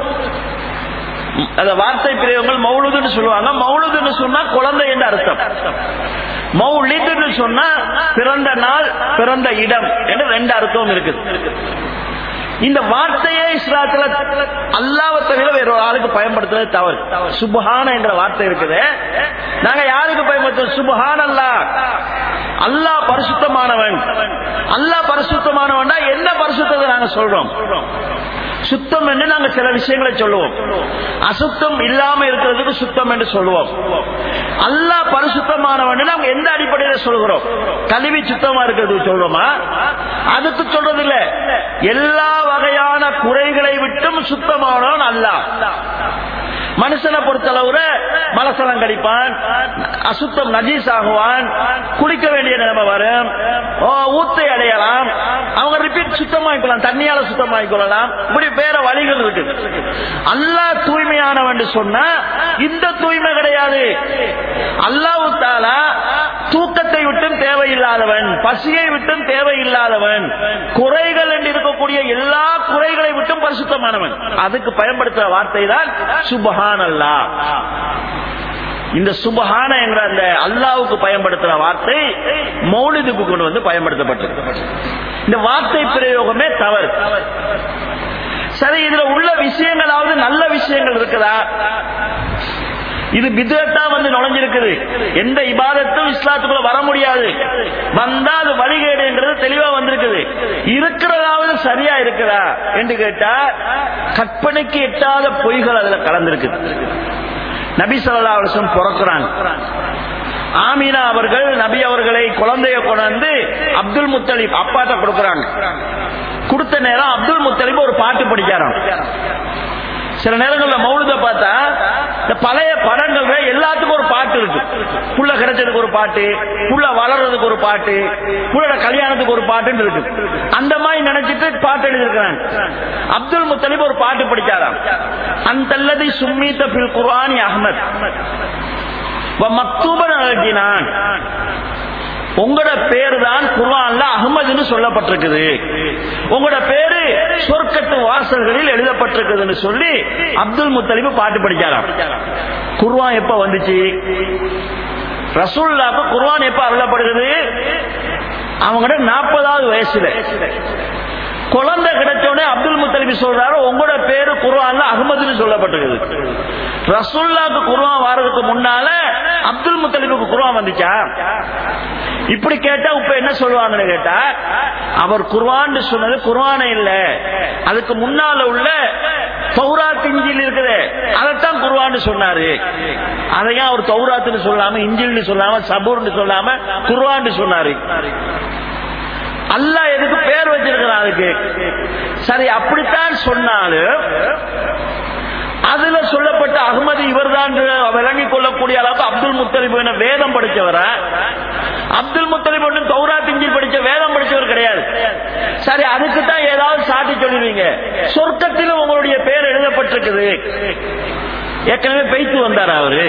Speaker 2: அந்த வார்த்தை பிரயோகங்கள் மௌலுதுன்னு சொல்லுவாங்க மௌலுதுன்னு சொன்னா குழந்தை என்று அர்த்தம் மௌலிதுன்னு சொன்னா பிறந்த நாள் பிறந்த இடம் என்று ரெண்டு அர்த்தம் இருக்குது இந்த வார்த்தையே இஸ்லாத்துல அல்லாவை தவிர வேற ஒரு ஆளுக்கு பயன்படுத்துறது தவறு சுபஹான என்ற வார்த்தை இருக்குது நாங்க யாருக்கு பயன்படுத்துறோம் சுபஹான் அல்லா அல்லாஹ் பரிசுத்தமானவன் அல்லாஹ் பரிசுத்தமானவன் என்ன பரிசுத்தத்தை நாங்க சொல்றோம் சுத்தம் என்று நாங்க சில விஷயங்களை சொல்லுவோம் அசுத்தம் இல்லாம இருக்கிறதுக்கு சுத்தம் என்று சொல்லுவோம் அல்லாஹ் பரிசுத்தமானவன் நாங்க எந்த அடிப்படையில சொல்கிறோம் கல்வி சுத்தமா இருக்கிறது சொல்றோமா அதுக்கு சொல்றது இல்ல எல்லா வகையான குறைகளை விட்டும் சுத்தமானவன் அல்லாஹ் மனுஷனை பொறுத்தளவுல மலசலம் கடிப்பான் அசுத்தம் நஜீஸ் ஆகுவான் குளிக்க வேண்டிய நிலைமை வரும் ஓ, ஊத்தை அடையலாம் அவங்க ரிப்பீட் சுத்தமாக்கிக்கலாம் தண்ணியால சுத்தமாக்கிக்கொள்ளலாம் இப்படி வேற வழிகள் இருக்கு அல்லாஹ் தூய்மையானவன் சொன்னா இந்த தூய்மை கிடையாது அல்லாஹ் தாலா தூக்கத்தை விட்டும் தேவையில்லாதவன் பசியை விட்டும் தேவையில்லாதவன் குறைகள் என்று இருக்கக்கூடிய எல்லா குறைகளை விட்டும் பரிசுத்தமானவன் அதுக்கு பயன்படுத்துற வார்த்தை தான் சுபஹான் அல்லாஹ் இந்த சுபஹான என்ற அந்த அல்லாவுக்கு பயன்படுத்துற வார்த்தை மௌலிதுக்கு கொண்டு வந்து பயன்படுத்தப்பட்டது இந்த வார்த்தை பிரயோகமே தவறு சரி இதுல உள்ள விஷயங்களாவது நல்ல விஷயங்கள் இருக்குதா இது பிதட்டா வந்து நுழைஞ்சிருக்குது எந்த இபாதத்தும் இஸ்லாத்துக்குள்ள வர முடியாது வந்தா அது வழிகேடுங்கிறது தெளிவா வந்திருக்குது இருக்கிறதாவது சரியா இருக்குதா என்று கேட்டா கற்பனைக்கு எட்டாத பொய்கள் அதுல கலந்திருக்குது நபி சொல்லா வருஷம் பிறக்கிறாங்க ஆமீனா அவர்கள் நபி அவர்களை குழந்தைய கொண்டாந்து அப்துல் முத்தலிப் அப்பாட்ட கொடுக்கறாங்க கொடுத்த நேரம் அப்துல் முத்தலிப் ஒரு பாட்டு படிச்சாராம் சில நேரங்கள்ல மௌனத்தை பார்த்தா இந்த பழைய படங்கள்ல எல்லாத்துக்கும் ஒரு பாட்டு இருக்கு புள்ள கிடைச்சதுக்கு ஒரு பாட்டு புள்ள வளர்றதுக்கு ஒரு பாட்டு புள்ளோட கல்யாணத்துக்கு ஒரு பாட்டுன்னு இருக்கு அந்த மாதிரி நினைச்சிட்டு பாட்டு எழுதியிருக்கிறாங்க அப்துல் முத்தலிப் ஒரு பாட்டு படிச்சாராம் அந்தல்லதி சும்மீத்த பில் குர்ஆனி அஹ்மத் மக்தூபன் அழகினான் உங்களோட பேரு தான் குர்ஆன்ல அகமதுன்னு சொல்லப்பட்டிருக்குது உங்களோட பேரு சொர்க்கத்து வாசல்களில் எழுதப்பட்டிருக்குதுன்னு சொல்லி அப்துல் முத்தலிபு பாட்டு படிச்சாராம் குர்ஆன் எப்ப வந்துச்சு ரசூல்லாக்கு குர்ஆன் எப்ப அருளப்படுகிறது அவங்களோட நாற்பதாவது வயசுல குழந்தை கிடைச்சோடனே அப்துல் முத்தலிபி சொல்றாரு உங்களோட பேரு குர்ஆன்ல அகமதுன்னு சொல்லப்பட்டிருக்குது ரசூல்லாக்கு குர்ஆன் வாரதுக்கு முன்னால அப்துல் முத்தலிபுக்கு குர்ஆன் வந்துச்சா இப்படி கேட்டா இப்ப என்ன சொல்லுவாங்கன்னு கேட்டா அவர் குர்ஆன் சொன்னது குர்ஆனே இல்ல அதுக்கு முன்னால உள்ள தௌராத் இஞ்சில் இருக்குது அதைத்தான் குர்ஆன் சொன்னாரு அதையும் அவர் தௌராத்துன்னு சொல்லாம இஞ்சில்னு சொல்லாம சபூர்னு சொல்லாம குர்ஆன் சொன்னாரு அல்லாஹ் எதுக்கு பேர் வச்சிருக்கிறான் அதுக்கு சரி அப்படித்தான் சொன்னாலும் அதுல சொல்லப்பட்ட அகமது இவர்தான் விளங்கிக் கொள்ளக்கூடிய அளவுக்கு அப்துல் முத்தலிப் என வேதம் படிச்சவர அப்துல் முத்தலிப் ஒன்றும் தௌரா திஞ்சில் படிச்ச வேதம் படிச்சவர் கிடையாது சரி அதுக்கு தான் ஏதாவது சாட்டி சொல்லுவீங்க சொர்க்கத்திலும் உங்களுடைய பேர் எழுதப்பட்டிருக்குது ஏற்கனவே பெய்த்து வந்தார் அவரு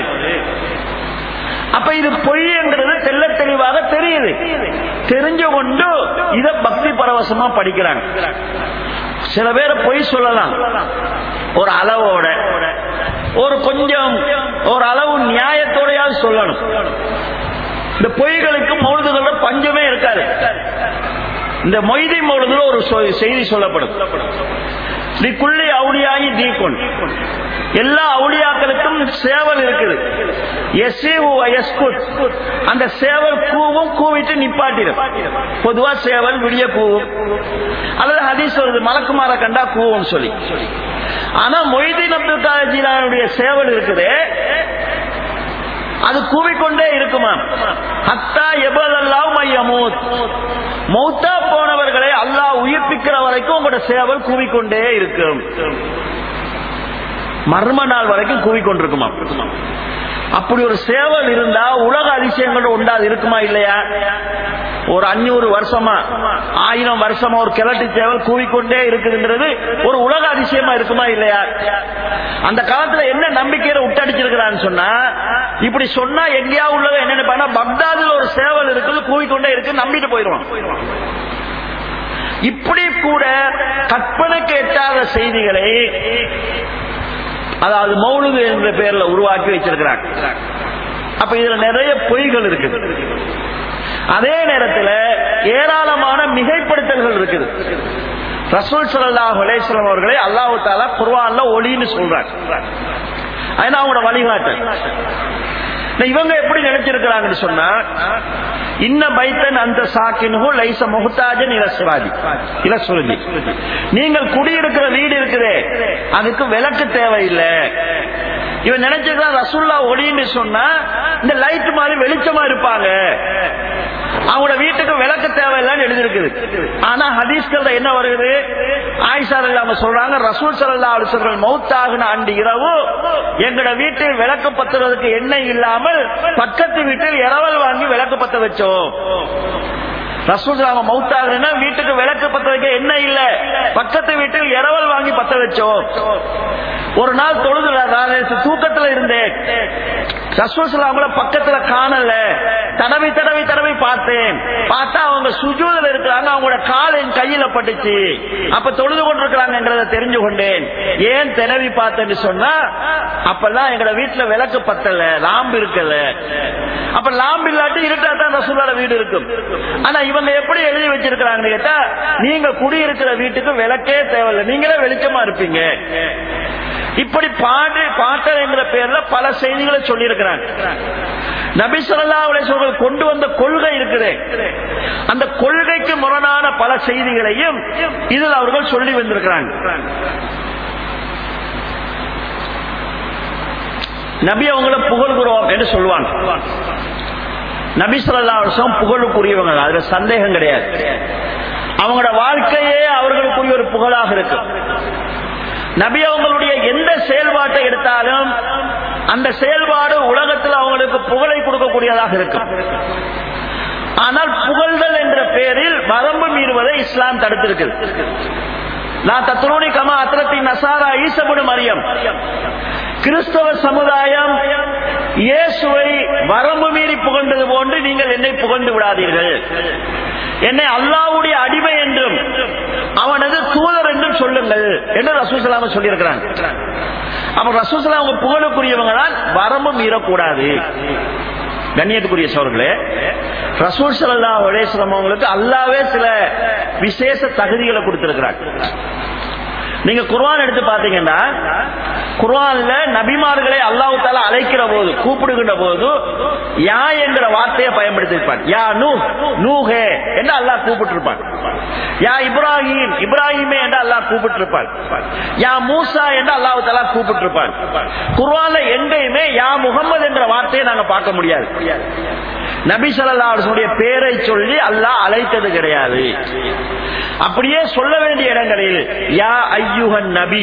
Speaker 2: அப்ப இது பொய்ங்கிறது தெல்ல தெளிவாக தெரியுது தெரிஞ்சு கொண்டு இத பக்தி பரவசமா படிக்கிறாங்க சில பேர் பொய் சொல்லலாம் ஒரு அளவோட ஒரு கொஞ்சம் ஒரு அளவு நியாயத்தோடையாவது சொல்லணும் இந்த பொய்களுக்கு மௌழுதுகளோட பஞ்சமே இருக்காது இந்த மொய்தி மௌழுதுல ஒரு சொ- செய்தி சொல்லப்படும் குள்ளி அவுளியாகி தீக்குன் எல்லா அவுளியாக்களுக்கும் சேவல் இருக்குது எஸ்ஏவு எஸ்குத் அந்த சேவல் கூவும் கூவிட்டு நிப்பாட்டிடும் பொதுவா சேவல் விடிய கூவும் அல்லது ஹதீஸ் வருது மலக்குமார கண்டா கூவும் சொல்லி ஆனா மொய்தீன் அப்துல் காதர் ஜீலானுடைய சேவல் இருக்குது அது கூவிக்கொண்டே இருக்குமா ஹத்தா எபதல்லாம் மையமூத் மௌத்தா போனவர்களை அல்லாஹ் உயிர்ப்பிக்கிற வரைக்கும் உங்களோட சேவல் கூவிக்கொண்டே இருக்கும் மர்ம நாள் வரைக்கும் கூவிக்கொண்டிருக்குமா அப்படி ஒரு சேவல் இருந்தா உலக அதிசயங்கள் ஒன்றா அது இருக்குமா இல்லையா ஒரு அஞ்சூறு வருஷமா ஆயிரம் வருஷமா ஒரு கிழட்டு சேவல் கூவிக்கொண்டே இருக்குதுன்றது ஒரு உலக அதிசயமா இருக்குமா இல்லையா அந்த காலத்துல என்ன நம்பிக்கையில விட்டடிச்சிருக்கிறான்னு சொன்னா இப்படி சொன்னா எங்கேயா உள்ளவ என்ன நினைப்பானா பக்தாதுல ஒரு சேவல் இருக்குது கூவிக்கொண்டே இருக்கு நம்பிட்டு போயிடுவான் இப்படி கூட கற்பனைக்கு எட்டாத செய்திகளை அதாவது மௌலுது என்ற பெயர்ல உருவாக்கி வச்சிருக்கிறாங்க அப்ப இதுல நிறைய பொய்கள் இருக்குது அதே நேரத்தில் ஏராளமான மிகைப்படுத்தல்கள் இருக்குது ரசூல் ஸல்லல்லாஹு அலைஹி வஸல்லம் அவர்களை அல்லாஹ் தஆலா குர்ஆன்ல ஒளின்னு சொல்றாங்க அது அவங்களோட வழிகாட்டல் இவங்க எப்படி நினைச்சிருக்கிறாங்கன்னு சொன்னா இன்ன பைத்தன் அந்த சாக்கினு லைச முகத்தாஜன் இலசுராஜி இலசுருதி நீங்கள் குடியிருக்கிற வீடு இருக்குதே அதுக்கு விளக்கு தேவையில்லை இவன் நினைச்சிருக்கான் ரசுல்லா ஒளின்னு சொன்னா இந்த லைட் மாதிரி வெளிச்சமா இருப்பாங்க அவங்களோட வீட்டுக்கு விளக்கு தேவையில்லைன்னு எழுதிருக்குது ஆனா ஹதீஸ்கள்ல என்ன வருது ஆயிஷா இல்லாம சொல்றாங்க ரசூல் சல்லா அலிசர்கள் மௌத்தாகின ஆண்டு இரவு எங்கட வீட்டில் விளக்கு பத்துறதுக்கு எண்ணெய் இல்லாமல் பக்கத்து வீட்டில் இரவல் வாங்கி விளக்கு பத்த வச்சோம் ரசூல் அவங்க மௌத்தாகுதுன்னா வீட்டுக்கு விளக்கு பத்த வைக்க என்ன இல்ல பக்கத்து வீட்டில் இரவல் வாங்கி பத்த வச்சோம் ஒரு நாள் தொழுதுல நான் தூக்கத்துல இருந்தேன் ரசூசலாமல பக்கத்துல காணல தடவி தடவி தடவி பார்த்தேன் பார்த்தா அவங்க சுஜூதில் இருக்கிறாங்க அவங்களோட கால் என் கையில பட்டுச்சு அப்ப தொழுது கொண்டிருக்கிறாங்கன்றத தெரிஞ்சு கொண்டேன் ஏன் தினவி பார்த்தேன்னு சொன்னா அப்பெல்லாம் எங்கட வீட்டுல விளக்கு பத்தல லாம்பு இருக்கல அப்ப லாம்பு இல்லாட்டி இருட்டா தான் ரசூலோட வீடு இருக்கும் ஆனா இவங்க எப்படி எழுதி வச்சிருக்கிறாங்கன்னு கேட்டா நீங்க குடியிருக்கிற வீட்டுக்கு விளக்கே தேவையில்லை நீங்களே வெளிச்சமா இருப்பீங்க இப்படி பாடு பாட்டல் என்ற பெயர்ல பல செய்திகளை சொல்லி இருக்கிறாங்க நபி சொல்லா அவர்கள் கொண்டு வந்த கொள்கை இருக்குது அந்த கொள்கைக்கு முரணான பல செய்திகளையும் இதில் அவர்கள் சொல்லி வந்திருக்கிறாங்க நபி அவங்கள புகழ்கிறோம் என்று சொல்லுவாங்க நபி சொல்லா வருஷம் புகழுக்குரியவங்க அதுல சந்தேகம் கிடையாது அவங்களோட வாழ்க்கையே அவர்களுக்குரிய ஒரு புகழாக இருக்கும் நபி அவங்களுடைய எந்த செயல்பாட்டை எடுத்தாலும் அந்த செயல்பாடு உலகத்தில் அவங்களுக்கு புகழை கொடுக்கக்கூடியதாக இருக்கும் ஆனால் புகழ்தல் என்ற பெயரில் வரம்பு மீறுவதை இஸ்லாம் தடுத்திருக்கிறது நான் தத்ரோனி கமா அத்திரத்தின் நசாரா ஈசபுடு மரியம் கிறிஸ்தவ சமுதாயம் இயேசுவை வரம்பு மீறி புகழ்ந்தது போன்று நீங்கள் என்னை புகழ்ந்து விடாதீர்கள் என்னை அல்லாவுடைய அடிமை என்றும் அவனது தூதர் என்றும் சொல்லுங்கள் என்று ரசூசலாம சொல்லியிருக்கிறாங்க அப்ப ரசூசலாம் புகழுக்குரியவங்க தான் வரம்பு மீறக்கூடாது கண்ணியத்துக்குரிய சோர்களே ரசூல் சல்லா உலேஸ்வரம் அவங்களுக்கு அல்லாவே சில விசேஷ தகுதிகளை கொடுத்திருக்கிறாங்க நீங்க குர்வான் எடுத்து பாத்தீங்கன்னா குர்வான்ல நபிமார்களை அல்லாஹு தாலா அழைக்கிற போது கூப்பிடுகின்ற போது யா என்கிற வார்த்தையை பயன்படுத்தியிருப்பான் யா நூ நூஹே என்று அல்லாஹ் கூப்பிட்டிருப்பான் யா இப்ராஹிம் இப்ராஹிமே என்று அல்லாஹ் கூப்பிட்டிருப்பான் யா மூசா என்று அல்லாஹு தாலா கூப்பிட்டிருப்பான் குர்வான்ல எங்கேயுமே யா முகமது என்ற வார்த்தையை நாங்க பார்க்க முடியாது நபி சல்லாவுடைய பேரை சொல்லி அல்லாஹ் அழைத்தது கிடையாது அப்படியே சொல்ல வேண்டிய இடங்களில் யா ஐயுகன் நபி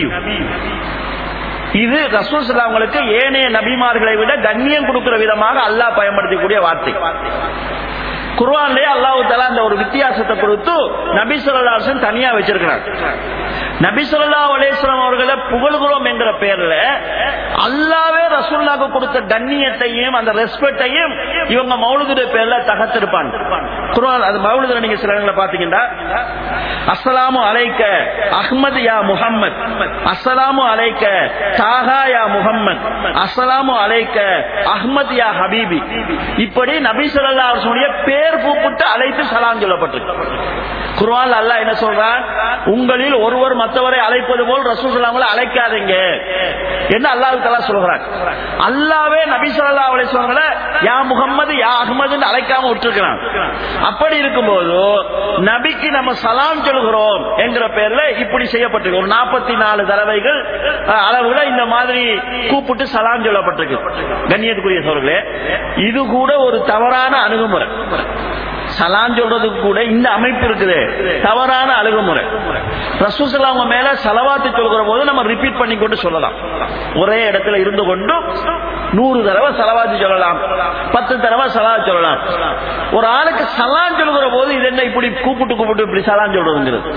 Speaker 2: இது ரசூல் சலாங்களுக்கு ஏனைய நபிமார்களை விட கண்ணியம் கொடுக்கிற விதமாக அல்லாஹ் பயன்படுத்தக்கூடிய வார்த்தை குர்வான்லயே அல்லாஹு தலா அந்த ஒரு வித்தியாசத்தை கொடுத்து நபி சொல்லாசன் தனியா வச்சிருக்கிறார் நபி சொல்லா அலேஸ்வரம் அவர்களை புகழ்கிறோம் என்கிற பேர்ல அல்லாவே ரசூல்லாக்கு கொடுத்த கண்ணியத்தையும் அந்த ரெஸ்பெக்டையும் இவங்க மௌலுதுடைய பேர்ல தகத்திருப்பாங்க குர்ஆன் அது மௌலுதுல நீங்க சில இடங்களை பாத்தீங்கன்னா அஸ்ஸலாமு அலைக்க அஹ்மத் யா முஹம்மத் அஸ்ஸலாமு அலைக்க தாகா யா முஹம்மத் அஸ்ஸலாமு அலைக்க அஹ்மத் யா ஹபீபி இப்படி நபி ஸல்லல்லாஹு அலைஹி வஸல்லம் பேர் கூப்பிட்டு அழைத்து சலாம் சொல்லப்பட்டிருக்கு குர்ஆன் அல்லாஹ் என்ன சொல்றான் உங்களில் ஒருவர் மற்றவரை அழைப்பது போல் ரசூல் ஸல்லல்லாஹு அழைக்காதீங்க என்று அல்லாஹ் தஆலா சொல்றான் அல்லாவே நபி ஸல்லல்லாஹு அலைஹி வஸல்லம் யா முஹம்மது யா அஹ்மது அழைக்காம விட்டுருக்கிறான் அப்படி இருக்கும்போது நபிக்கு நம்ம சலாம் சொல்கிறோம் என்கிற பேர்ல இப்படி செய்யப்பட்டிருக்கு ஒரு நாற்பத்தி நாலு தடவைகள் அஹ், அளவுல இந்த மாதிரி கூப்பிட்டு சலாம் சொல்லப்பட்டிருக்கு கண்ணியத்துக்குரிய சோர்களே இது கூட ஒரு தவறான அணுகுமுறை சலான் சொல்றதுக்கு கூட இந்த அமைப்பு இருக்குது தவறான அணுகுமுறை ரசூசல்லா அவங்க மேல செலவாத்து சொல்கிற போது நம்ம ரிப்பீட் பண்ணி கொண்டு சொல்லலாம் ஒரே இடத்துல இருந்து கொண்டு நூறு தடவை செலவாத்து சொல்லலாம் பத்து தடவை சலா சொல்லலாம் ஒரு ஆளுக்கு சலான் சொல்லுகிற போது இது என்ன இப்படி கூப்பிட்டு கூப்பிட்டு இப்படி சலான் சொல்றதுங்கிறது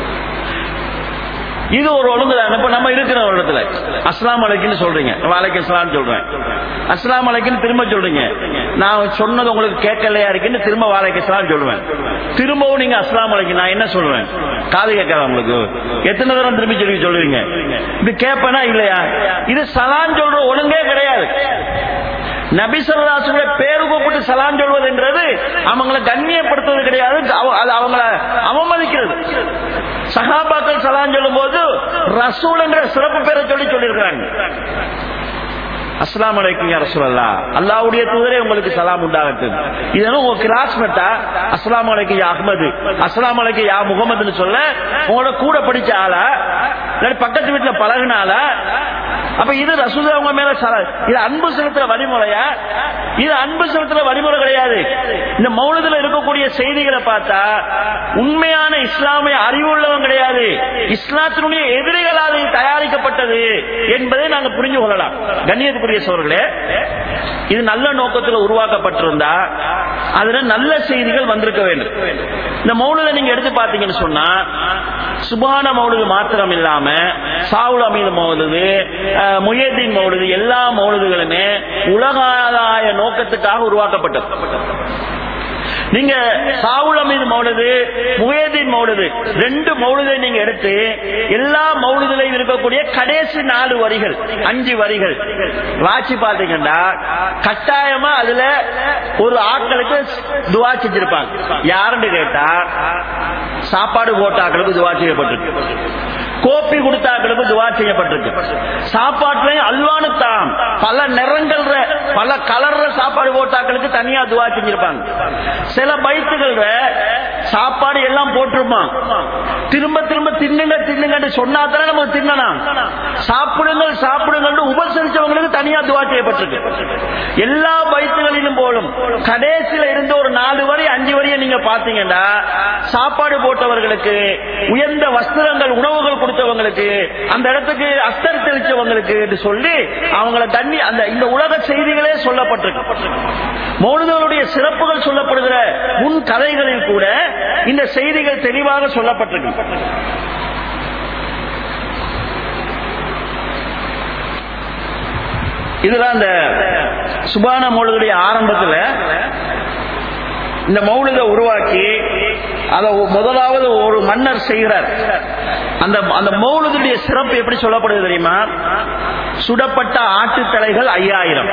Speaker 2: இது ஒரு ஒழுங்கு தான் இப்ப நம்ம இருக்கிற ஒரு இடத்துல அஸ்லாம் அலைக்குன்னு சொல்றீங்க வாழைக்கு இஸ்லாம் சொல்றேன் அஸ்லாம் அலைக்குன்னு திரும்ப சொல்றீங்க நான் சொன்னது உங்களுக்கு கேட்கலையா இருக்குன்னு திரும்ப வாழைக்கு இஸ்லாம் சொல்லுவேன் திரும்பவும் நீங்க அஸ்லாம் அலைக்கு நான் என்ன சொல்றேன் காது கேட்காத உங்களுக்கு எத்தனை தடவை திரும்பி சொல்லி சொல்லுவீங்க இது கேட்பேனா இல்லையா இது சலான் சொல்ற ஒழுங்கே கிடையாது நபி சொல்லாசுடைய பேரு கூப்பிட்டு சலான் சொல்வதுன்றது அவங்களை கண்ணியப்படுத்துவது கிடையாது அவ- அது அவங்கள அவமதிக்கிறது சகாபாக்கள் சலான் சொல்லும் போது ரசூல் என்ற சிறப்பு பேரை சொல்லி சொல்லியிருக்கிறாங்க அஸ்லாம் அலைக்கும் யா ரசூலல்லா அல்லாஹ்வுடைய தூதரே உங்களுக்கு சலாம் உண்டாகட்டும் இதெல்லாம் உங்க கிளாஸ்மேட்டா அஸ்லாம் அலைக்கும் யா அஹ்மது அஸ்லாம் அலைக்கும் யா முகமதுன்னு சொல்ல உங்களோட கூட படிச்ச ஆளா இல்லாட்டி பக்கத்து வீட்டுல பழகுன ஆளா அப்ப இது ரசூல் அவங்க மேல சல இது அன்பு செலுத்துற வழிமுறையா இது அன்பு செலுத்துற வழிமுறை கிடையாது இந்த மௌனத்துல இருக்கக்கூடிய செய்திகளை பார்த்தா உண்மையான இஸ்லாமிய அறிவுள்ளவன் கிடையாது இஸ்லாத்தினுடைய எதிரிகளால் இது தயாரிக்கப்பட்டது என்பதை நாங்க புரிஞ்சு கொள்ளலாம் கண்ணியத்துக்குரிய சோர்களே இது நல்ல நோக்கத்தில் உருவாக்கப்பட்டிருந்தா அதுல நல்ல செய்திகள் வந்திருக்க வேண்டும் இந்த மௌனதை நீங்க எடுத்து பார்த்தீங்கன்னு சொன்னா சுபான மௌலுது மாத்திரம் இல்லாம சாவுல் அமீது மௌலுது அஹ், முயதீன் மௌலுது எல்லா மௌலுதுகளுமே உலகாதாய நோக்கத்துக்காக உருவாக்கப்பட்டது நீங்க சாவுல மீது மௌலுது முயதீன் மௌலுது ரெண்டு மௌலுதை நீங்க எடுத்து எல்லா மௌலுதிலையும் இருக்கக்கூடிய கடைசி நாலு வரிகள் அஞ்சு வரிகள் வாட்சி பாத்தீங்கன்னா கட்டாயமா அதுல ஒரு ஆட்களுக்கு துவா செஞ்சிருப்பாங்க யாருன்னு கேட்டா சாப்பாடு போட்ட ஆட்களுக்கு துவா செய்யப்பட்டிருக்கு கோப்பி கொடுத்த ஆட்களுக்கு துவா செய்யப்பட்டிருக்கு சாப்பாட்டுலயும் அல்வானு தாம் பல நிறங்கள்ற பல கலர்ற சாப்பாடு போட்டாக்களுக்கு தனியா துவா செஞ்சிருப்பாங்க சில பைத்துகள்ல சாப்பாடு எல்லாம் போட்டிருப்பான் திரும்ப திரும்ப தின்னுங்க தின்னுங்கன்னு சொன்னா தானே நம்ம தின்னலாம் சாப்பிடுங்கள் சாப்பிடுங்கள் உபசரிச்சவங்களுக்கு தனியா துவா செய்யப்பட்டிருக்கு எல்லா பைத்துகளிலும் போலும் கடைசியில இருந்து ஒரு நாலு வரி அஞ்சு வரியை நீங்க பாத்தீங்கன்னா சாப்பாடு போட்டவர்களுக்கு உயர்ந்த வஸ்திரங்கள் உணவுகள் கொடுத்தவங்களுக்கு அந்த இடத்துக்கு அஸ்தர் தெளிச்சவங்களுக்கு என்று சொல்லி அவங்கள தண்ணி அந்த இந்த உலக செய்திகளே சொல்லப்பட்டிருக்கு மௌனதனுடைய சிறப்புகள் சொல்லப்படுகிற முன் கதைகளில் கூட இந்த செய்திகள் தெளிவாக சொல்லப்பட்டிருக்கு இதுதான் அந்த சுபான மௌலுடைய ஆரம்பத்துல இந்த மௌலுத உருவாக்கி அதை முதலாவது ஒரு மன்னர் செய்கிறார் அந்த அந்த மௌலுடைய சிறப்பு எப்படி சொல்லப்படுது தெரியுமா சுடப்பட்ட ஆட்டுத்தலைகள் ஐயாயிரம்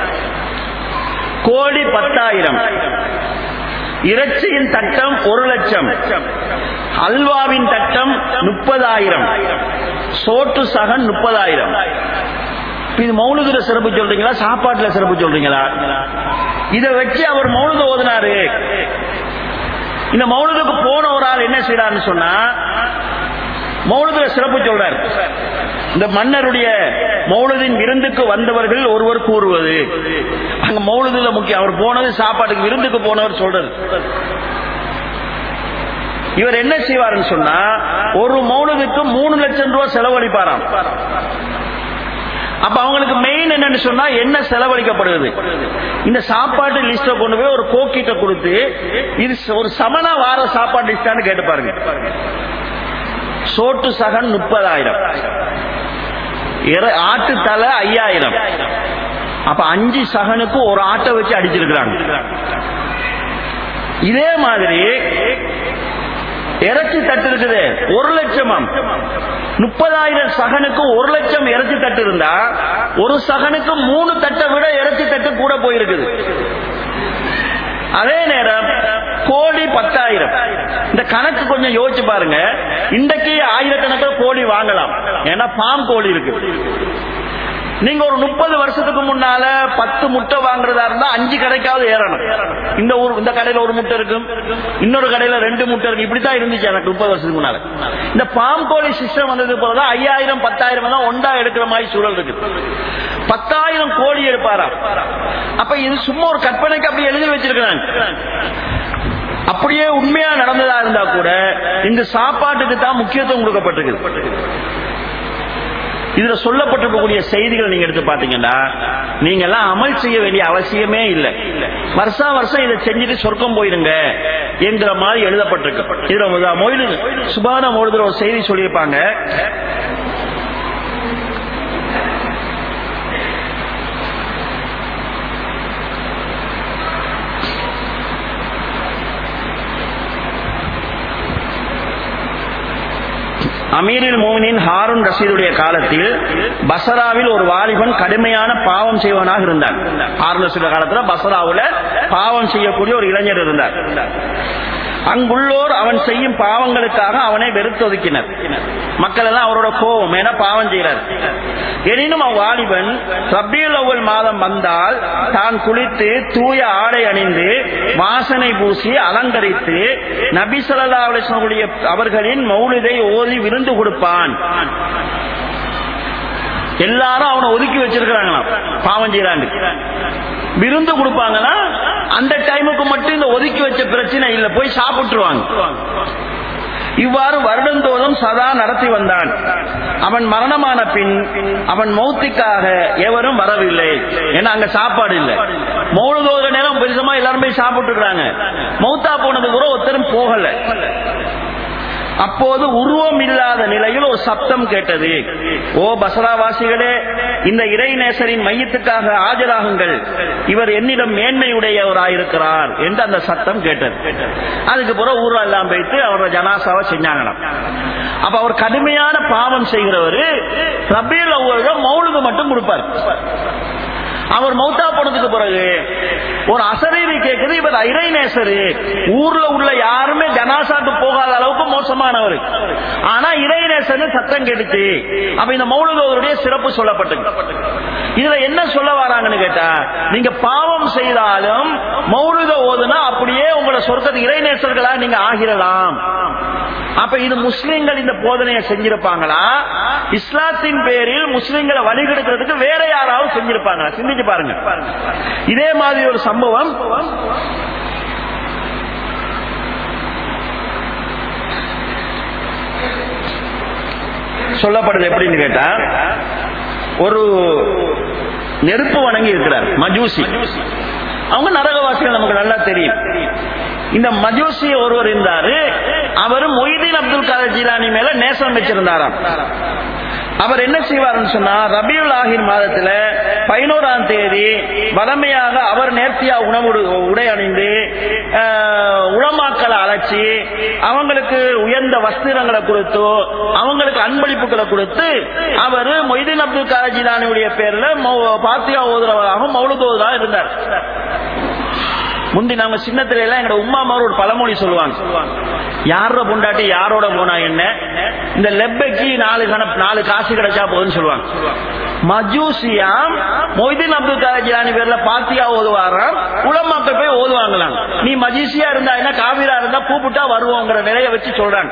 Speaker 2: கோழி பத்தாயிரம் இறைச்சியின் தட்டம் ஒரு லட்சம் அல்வாவின் தட்டம் முப்பதாயிரம் சோட்டு சகன் முப்பதாயிரம் இது மௌலுதுல சிறப்பு சொல்றீங்களா சாப்பாட்டுல சிறப்பு சொல்றீங்களா இதை வச்சு அவர் மௌலுத ஓதினாரு இந்த மௌலுதுக்கு போன ஒரு ஆள் என்ன செய்யறாருன்னு சொன்னா மௌலுதுல சிறப்பு சொல்றார் இந்த மன்னருடைய மௌலுதின் விருந்துக்கு வந்தவர்கள் ஒருவர் கூறுவது அங்க மௌலுதுல முக்கியம் அவர் போனது சாப்பாட்டுக்கு விருந்துக்கு போனவர் சொல்றது இவர் என்ன செய்வாருன்னு சொன்னா ஒரு மௌலுதுக்கு மூணு லட்சம் ரூபாய் செலவழிப்பாராம் அப்ப அவங்களுக்கு மெயின் என்னன்னு சொன்னா என்ன செலவழிக்கப்படுது இந்த சாப்பாட்டு லிஸ்ட கொண்டு போய் ஒரு கோக்கிட்ட கொடுத்து இது ஒரு சமண வார சாப்பாடு லிஸ்டான்னு கேட்டு பாருங்க சோட்டு சகன் முப்பதாயிரம் ஆட்டு தலை ஐயாயிரம் அப்ப அஞ்சு சகனுக்கு ஒரு ஆட்டை வச்சு அடிச்சிருக்கிறாங்க இதே மாதிரி இறைச்சி தட்டு இருக்குது ஒரு லட்சமாம் முப்பதாயிரம் சகனுக்கு ஒரு லட்சம் இறைச்சி தட்டு இருந்தா ஒரு சகனுக்கு மூணு தட்டை விட இறைச்சி தட்டு கூட போயிருக்குது அதே நேரம் கோழி பத்தாயிரம் இந்த கணக்கு கொஞ்சம் யோசிச்சு பாருங்க இன்றைக்கு ஆயிரக்கணக்கில் கோழி வாங்கலாம் ஏன்னா பாம் கோழி இருக்கு நீங்க ஒரு முப்பது வருஷத்துக்கு முன்னால பத்து முட்டை வாங்குறதா இருந்தா அஞ்சு கடைக்காவது ஏறணும் இந்த ஊர் இந்த கடையில ஒரு முட்டை இருக்கும் இன்னொரு கடையில ரெண்டு முட்டை இருக்கு இப்படித்தான் இருந்துச்சு எனக்கு முப்பது வருஷத்துக்கு முன்னால இந்த பாம் கோழி சிஸ்டம் வந்தது போலதான் ஐயாயிரம் பத்தாயிரம் தான் ஒண்டா எடுக்கிற மாதிரி சூழல் இருக்கு பத்தாயிரம் கோழி எடுப்பாரா அப்ப இது சும்மா ஒரு கற்பனைக்கு அப்படி எழுதி வச்சிருக்கிறாங்க அப்படியே உண்மையா நடந்ததா இருந்தா கூட இந்த சாப்பாட்டுக்கு தான் முக்கியத்துவம் கொடுக்கப்பட்டிருக்கு இதுல சொல்லப்பட்டிருக்கக்கூடிய செய்திகள் நீங்க எடுத்து பாத்தீங்கன்னா நீங்க எல்லாம் அமல் செய்ய வேண்டிய அவசியமே இல்லை வருஷா வருஷம் இதை செஞ்சுட்டு சொர்க்கம் போயிருங்க என்கிற மாதிரி எழுதப்பட்டிருக்கு இதுல மொழிது சுபான மொழிதுல ஒரு செய்தி சொல்லியிருப்பாங்க அமீரில் மோமினின் ஹாரூன் ரஷீதுடைய காலத்தில் பசராவில் ஒரு வாலிபன் கடுமையான பாவம் செய்வனாக இருந்தார் ஹாரூன் ரஷீது காலத்துல பசராவுல பாவம் செய்யக்கூடிய ஒரு இளைஞர் இருந்தார் அங்குள்ளோர் அவன் செய்யும் பாவங்களுக்காக அவனை வெறுத்தொதுக்கினர் மக்கள் எல்லாம் அவரோட கோபம் ஏன்னா பாவம் செய்கிறார் எனினும் அவ்வாலிபன் ரபியுல் அவ்வல் மாதம் வந்தால் தான் குளித்து தூய ஆடை அணிந்து வாசனை பூசி அலங்கரித்து நபி சல்லா அலிஸ்லமுடைய அவர்களின் மௌலிதை ஓதி விருந்து கொடுப்பான் எல்லாரும் அவனை ஒதுக்கி வச்சிருக்கிறாங்களாம் பாவம் செய்யறாங்க விருந்து கொடுப்பாங்கன்னா அந்த டைமுக்கு மட்டும் இந்த ஒதுக்கி வச்ச பிரச்சனை இல்ல போய் சாப்பிட்டுருவாங்க இவ்வாறு வருடந்தோறும் சதா நடத்தி வந்தான் அவன் மரணமான பின் அவன் மௌத்திக்காக எவரும் வரவில்லை ஏன்னா அங்க சாப்பாடு இல்லை மௌனதோத நேரம் பெருசமா எல்லாரும் போய் சாப்பிட்டு இருக்காங்க மௌத்தா போனது கூட ஒருத்தரும் போகல அப்போது உருவம் இல்லாத நிலையில் ஒரு சப்தம் கேட்டது ஓ பசராவாசிகளே இந்த இறைநேசரின் மையத்துக்காக ஆஜராகுங்கள் இவர் என்னிடம் மேன்மையுடையவராயிருக்கிறார் என்று அந்த சத்தம் கேட்டது அதுக்கு பிறகு ஊர்ல எல்லாம் போயிட்டு அவரோட ஜனாசாவை செஞ்சாங்களாம் அப்ப அவர் கடுமையான பாவம் செய்கிறவர் ரபியல் அவ்வளவு மௌலுக்கு மட்டும் கொடுப்பார் அவர் மௌத்தா போனதுக்கு பிறகு ஒரு அசரீரி கேட்குது இவர் இறைநேசரு ஊர்ல உள்ள யாருமே ஜனாசாக்கு போகாத அளவுக்கு மோசமானவர் ஆனா இறைநேசர் சத்தம் கேட்டுச்சு அப்ப இந்த மௌலுதோருடைய சிறப்பு சொல்லப்பட்டது இதுல என்ன சொல்ல வராங்கன்னு கேட்டா நீங்க பாவம் செய்தாலும் மௌலுத ஓதுனா அப்படியே உங்களை சொர்க்கத்து இறைநேசர்களா நீங்க ஆகிரலாம் அப்ப இது முஸ்லிம்கள் இந்த போதனையை செஞ்சிருப்பாங்களா இஸ்லாத்தின் பேரில் முஸ்லிம்களை வழிகெடுக்கிறதுக்கு வேற யாராவது செஞ்சிருப்பாங்களா சிந்திச்சு பாருங்க இதே மாதிரி ஒரு சம்பவம் சொல்லப்படுது எப்படின்னு கேட்டா ஒரு நெருப்பு வணங்கி இருக்கிறார் மஜூசி அவங்க நரகவாசிகள் நமக்கு நல்லா தெரியும் இந்த மஜூசி ஒருவர் இருந்தாரு அவர் மொய்தீன் அப்துல் காதர் ஜிலானி மேல நேசம் வச்சிருந்தாராம் அவர் என்ன செய்வார்னு சொன்னா ரபியுல் ஆகிர் மாதத்துல பதினோராம் தேதி வளமையாக அவர் நேர்த்தியா உணவு உடை அணிந்து உளமாக்களை அழைச்சி அவங்களுக்கு உயர்ந்த வஸ்திரங்களை கொடுத்து அவங்களுக்கு அன்பளிப்புகளை கொடுத்து அவர் மொய்தீன் அப்துல் காஜிலானுடைய பேர்ல பாத்தியா ஓதுறவராக மௌலுதோதா இருந்தார் முந்தி நாங்க சின்னத்துல எல்லாம் எங்க உமா மாதிரி ஒரு பழமொழி சொல்லுவாங்க யாரோட பொண்டாட்டி யாரோட போனா என்ன இந்த லெப்பைக்கு நாலு கண நாலு காசு கிடைச்சா போதுன்னு சொல்லுவாங்க மஜூசியாம் மொய்தீன் அப்துல் காஜிலானி பேர்ல பாத்தியா ஓதுவாராம் உலமாக்கள் போய் ஓதுவாங்களாம் நீ மஜூசியா இருந்தா என்ன காவிரா இருந்தா கூப்பிட்டா வருவோங்கிற நிலைய வச்சு சொல்றாங்க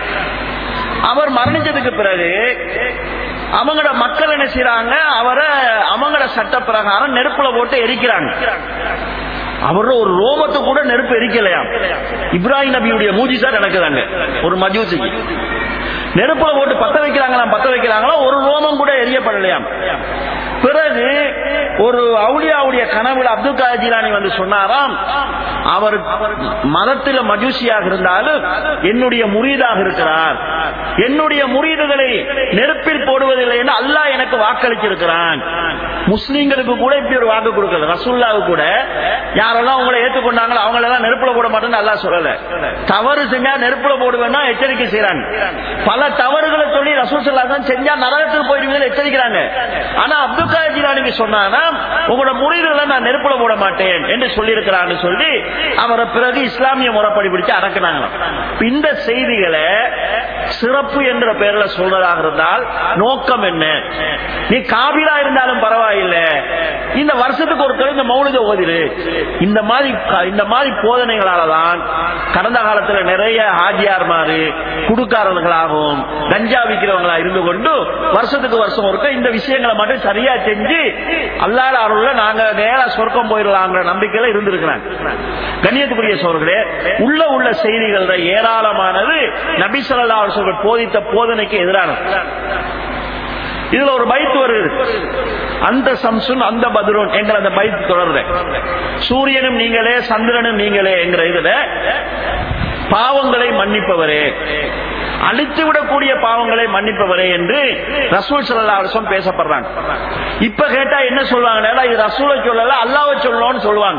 Speaker 2: அவர் மரணிச்சதுக்கு பிறகு அவங்களோட மக்கள் என்ன செய்யறாங்க அவரை அவங்களோட சட்ட பிரகாரம் நெருப்புல போட்டு எரிக்கிறாங்க அவரோட ஒரு ரோமத்தை கூட நெருப்பு எரிக்கலையா இப்ராஹிம் நபியுடைய மூஜிசா நடக்குதாங்க ஒரு மஜூசிக்கு நெருப்புல போட்டு பத்த வைக்கிறாங்களாம் பத்த வைக்கிறாங்களா ஒரு ரோமம் கூட எரியப்படலையாம் பிறகு ஒரு அவுளியாவுடைய கனவுல அப்துல் காதர் ஜிலானி வந்து சொன்னாராம் அவர் மதத்தில் மஜூசியாக இருந்தாலும் என்னுடைய முரீதாக இருக்கிறார் என்னுடைய முரீதுகளை நெருப்பில் போடுவதில்லை என்று அல்லாஹ் எனக்கு வாக்களிச்சிருக்கிறான் முஸ்லீம்களுக்கு கூட இப்படி ஒரு வாக்கு கொடுக்கல ரசூல்லாவுக்கு கூட யாரெல்லாம் உங்களை ஏற்றுக்கொண்டாங்களோ அவங்களெல்லாம் நெருப்புல போட மாட்டேன்னு அல்லா சொல்லல தவறு செஞ்சா நெருப்புல போடுவேன்னா எச்சரிக்கை செய்யறாங்க பல தவறுகளை சொல்லி ரசூல் சல்லாசன் செஞ்சா நரகத்துக்கு போயிடுவீங்கன்னு எச்சரிக்கிறாங்க ஆனா அப்துல் காதர் ஜிலானிக்கு சொன்னானா உங்களோட முறைகளை நான் நெருப்புல போட மாட்டேன் என்று சொல்லியிருக்கிறான்னு சொல்லி அவரை பிறகு இஸ்லாமிய முறைப்படி பிடிச்சு அடக்குனாங்களாம் இந்த செய்திகளை சிறப்பு என்ற பெயர்ல சொல்றதாக இருந்தால் நோக்கம் என்ன நீ காபிலா இருந்தாலும் பரவாயில்லை இந்த வருஷத்துக்கு ஒரு இந்த மௌலித ஓதிரு இந்த மாதிரி இந்த மாதிரி போதனைகளால தான் கடந்த காலத்துல நிறைய ஹாஜியார் மாறு குடுக்காரர்களாகவும் கஞ்சா விற்கிறவங்களா இருந்து கொண்டு வருஷத்துக்கு வருஷம் ஒருக்க இந்த விஷயங்களை மட்டும் சரியா செஞ்சு அல்லாத அருள்ல நாங்க நேரா சொர்க்கம் போயிடலாங்கிற நம்பிக்கையில இருந்திருக்கிறாங்க கண்ணியத்துக்குரிய சோர்களே உள்ள உள்ள செய்திகள் ஏராளமானது நபி சொல்லா அவர்கள் போதித்த போதனைக்கு எதிரானது இதுல ஒரு பைத் வருது அந்த சம்சுன் அந்த பத்ரோன் என்கிற அந்த பைத் தொடர்ற சூரியனும் நீங்களே சந்திரனும் நீங்களே என்கிற இதுல பாவங்களை மன்னிப்பவரே அழித்து விடக்கூடிய பாவங்களை மன்னிப்பவரே என்று ரசூல் சல்லா அரசம் பேசப்படுறாங்க இப்ப கேட்டா என்ன சொல்லுவாங்க இது ரசூலை சொல்லல அல்லாவை சொல்லணும்னு சொல்லுவாங்க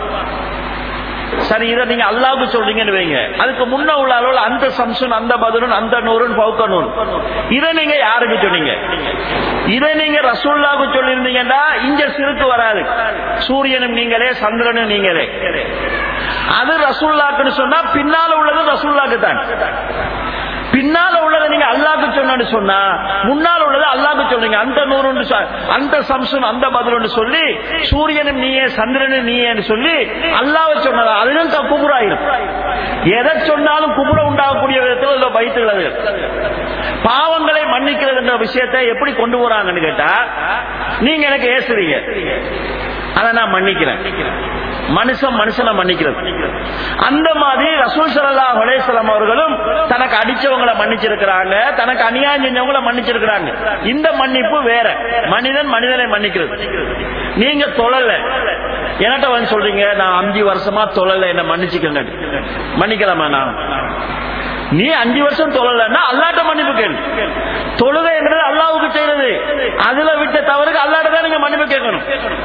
Speaker 2: சரி இதை நீங்க அல்லாவுக்கு சொல்றீங்கன்னு வைங்க அதுக்கு முன்ன உள்ள அளவில் அந்த சம்சுன் அந்த பதிலும் அந்த நூறுன் பௌக்க நூறு இதை நீங்க யாருக்கு சொன்னீங்க இதை நீங்க ரசூல்லாவுக்கு சொல்லியிருந்தீங்கன்னா இங்க சிறுக்கு வராது சூரியனும் நீங்களே சந்திரனும் நீங்களே அது ரசூல்லாக்குன்னு சொன்னா பின்னால உள்ளது ரசூல்லாக்கு தான் பின்னால உள்ளதை நீங்க அல்லாக்கு சொன்னு சொன்னா முன்னால் உள்ளது அல்லாக்கு சொல்றீங்க அந்த நூறு அந்த சம்சன் அந்த பதில் சொல்லி சூரியனும் நீயே சந்திரனும் நீயேன்னு சொல்லி அல்லாவை சொன்னதா அதுவும் குபுராயிரும் எதை சொன்னாலும் குபுர உண்டாகக்கூடிய விதத்தில் இதுல பைத்துள்ளது பாவங்களை மன்னிக்கிறது என்ற விஷயத்தை எப்படி கொண்டு போறாங்கன்னு கேட்டா நீங்க எனக்கு ஏசுறீங்க அதை நான் மன்னிக்கிறேன் மனுஷன் மனுஷனை மன்னிக்கிறது அந்த மாதிரி ரசூல் சல்லா ஹுலேசலம் அவர்களும் தனக்கு அடிச்சவங்களை மன்னிச்சிருக்கிறாங்க தனக்கு அநியாயம் செஞ்சவங்களை மன்னிச்சிருக்கிறாங்க இந்த மன்னிப்பு வேற மனிதன் மனிதனை மன்னிக்கிறது நீங்க தொழல என்கிட்ட வந்து சொல்றீங்க நான் அஞ்சு வருஷமா தொழல என்ன மன்னிச்சுக்கங்க மன்னிக்கலாமா நான் நீ அஞ்சு வருஷம் தொழலன்னா அல்லாட்ட மன்னிப்பு கேளு தொழுகைங்கிறது அல்லாவுக்கு செய்யறது அதுல விட்ட தவறுக்கு அல்லாட்ட தான் நீங்க மன்னிப்பு கேட்கணும்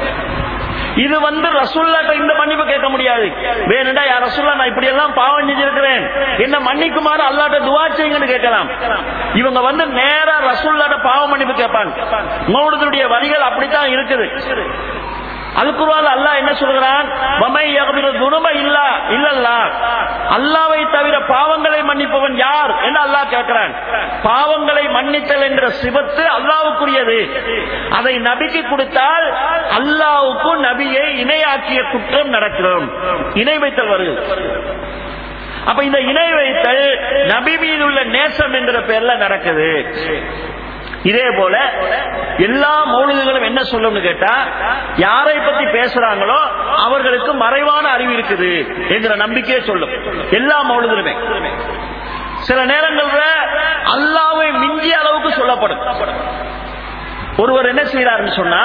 Speaker 2: இது வந்து ரசுல்லாட்ட இந்த மன்னிப்பு கேட்க முடியாது வேணுண்டா யார் ரசுல்லா நான் இப்படி எல்லாம் பாவம் செஞ்சிருக்கிறேன் என்ன மன்னிக்குமாறு அல்லாட்ட துவா செய்யுங்கன்னு கேட்கலாம் இவங்க வந்து நேரா ரசுல்லாட்ட பாவ மன்னிப்பு கேட்பாங்க மௌனத்துடைய வரிகள் அப்படித்தான் இருக்குது அல்குர்வான் அல்லாஹ் என்ன சொல்கிறான் வமை யக்பிரு துனுப இல்லா இல்லல்லா அல்லாவை தவிர பாவங்களை மன்னிப்பவன் யார் என்று அல்லாஹ் கேட்கிறான் பாவங்களை மன்னித்தல் என்ற சிவத்து அல்லாவுக்குரியது அதை நபிக்கு கொடுத்தால் அல்லாவுக்கும் நபியை இணையாக்கிய குற்றம் நடக்கிறோம் இணை வைத்தல் வருது அப்ப இந்த இணை வைத்தல் நபி மீது உள்ள நேசம் என்கிற பேர்ல நடக்குது இதே போல எல்லா மௌலிகளும் என்ன சொல்லும்னு கேட்டா யாரை பத்தி பேசுறாங்களோ அவர்களுக்கு மறைவான அறிவு இருக்குது என்கிற நம்பிக்கையே சொல்லும் எல்லா மௌலிகளுமே சில நேரங்கள்ல அல்லாவை மிஞ்சிய அளவுக்கு சொல்லப்படும் ஒருவர் என்ன செய்யறாருன்னு சொன்னா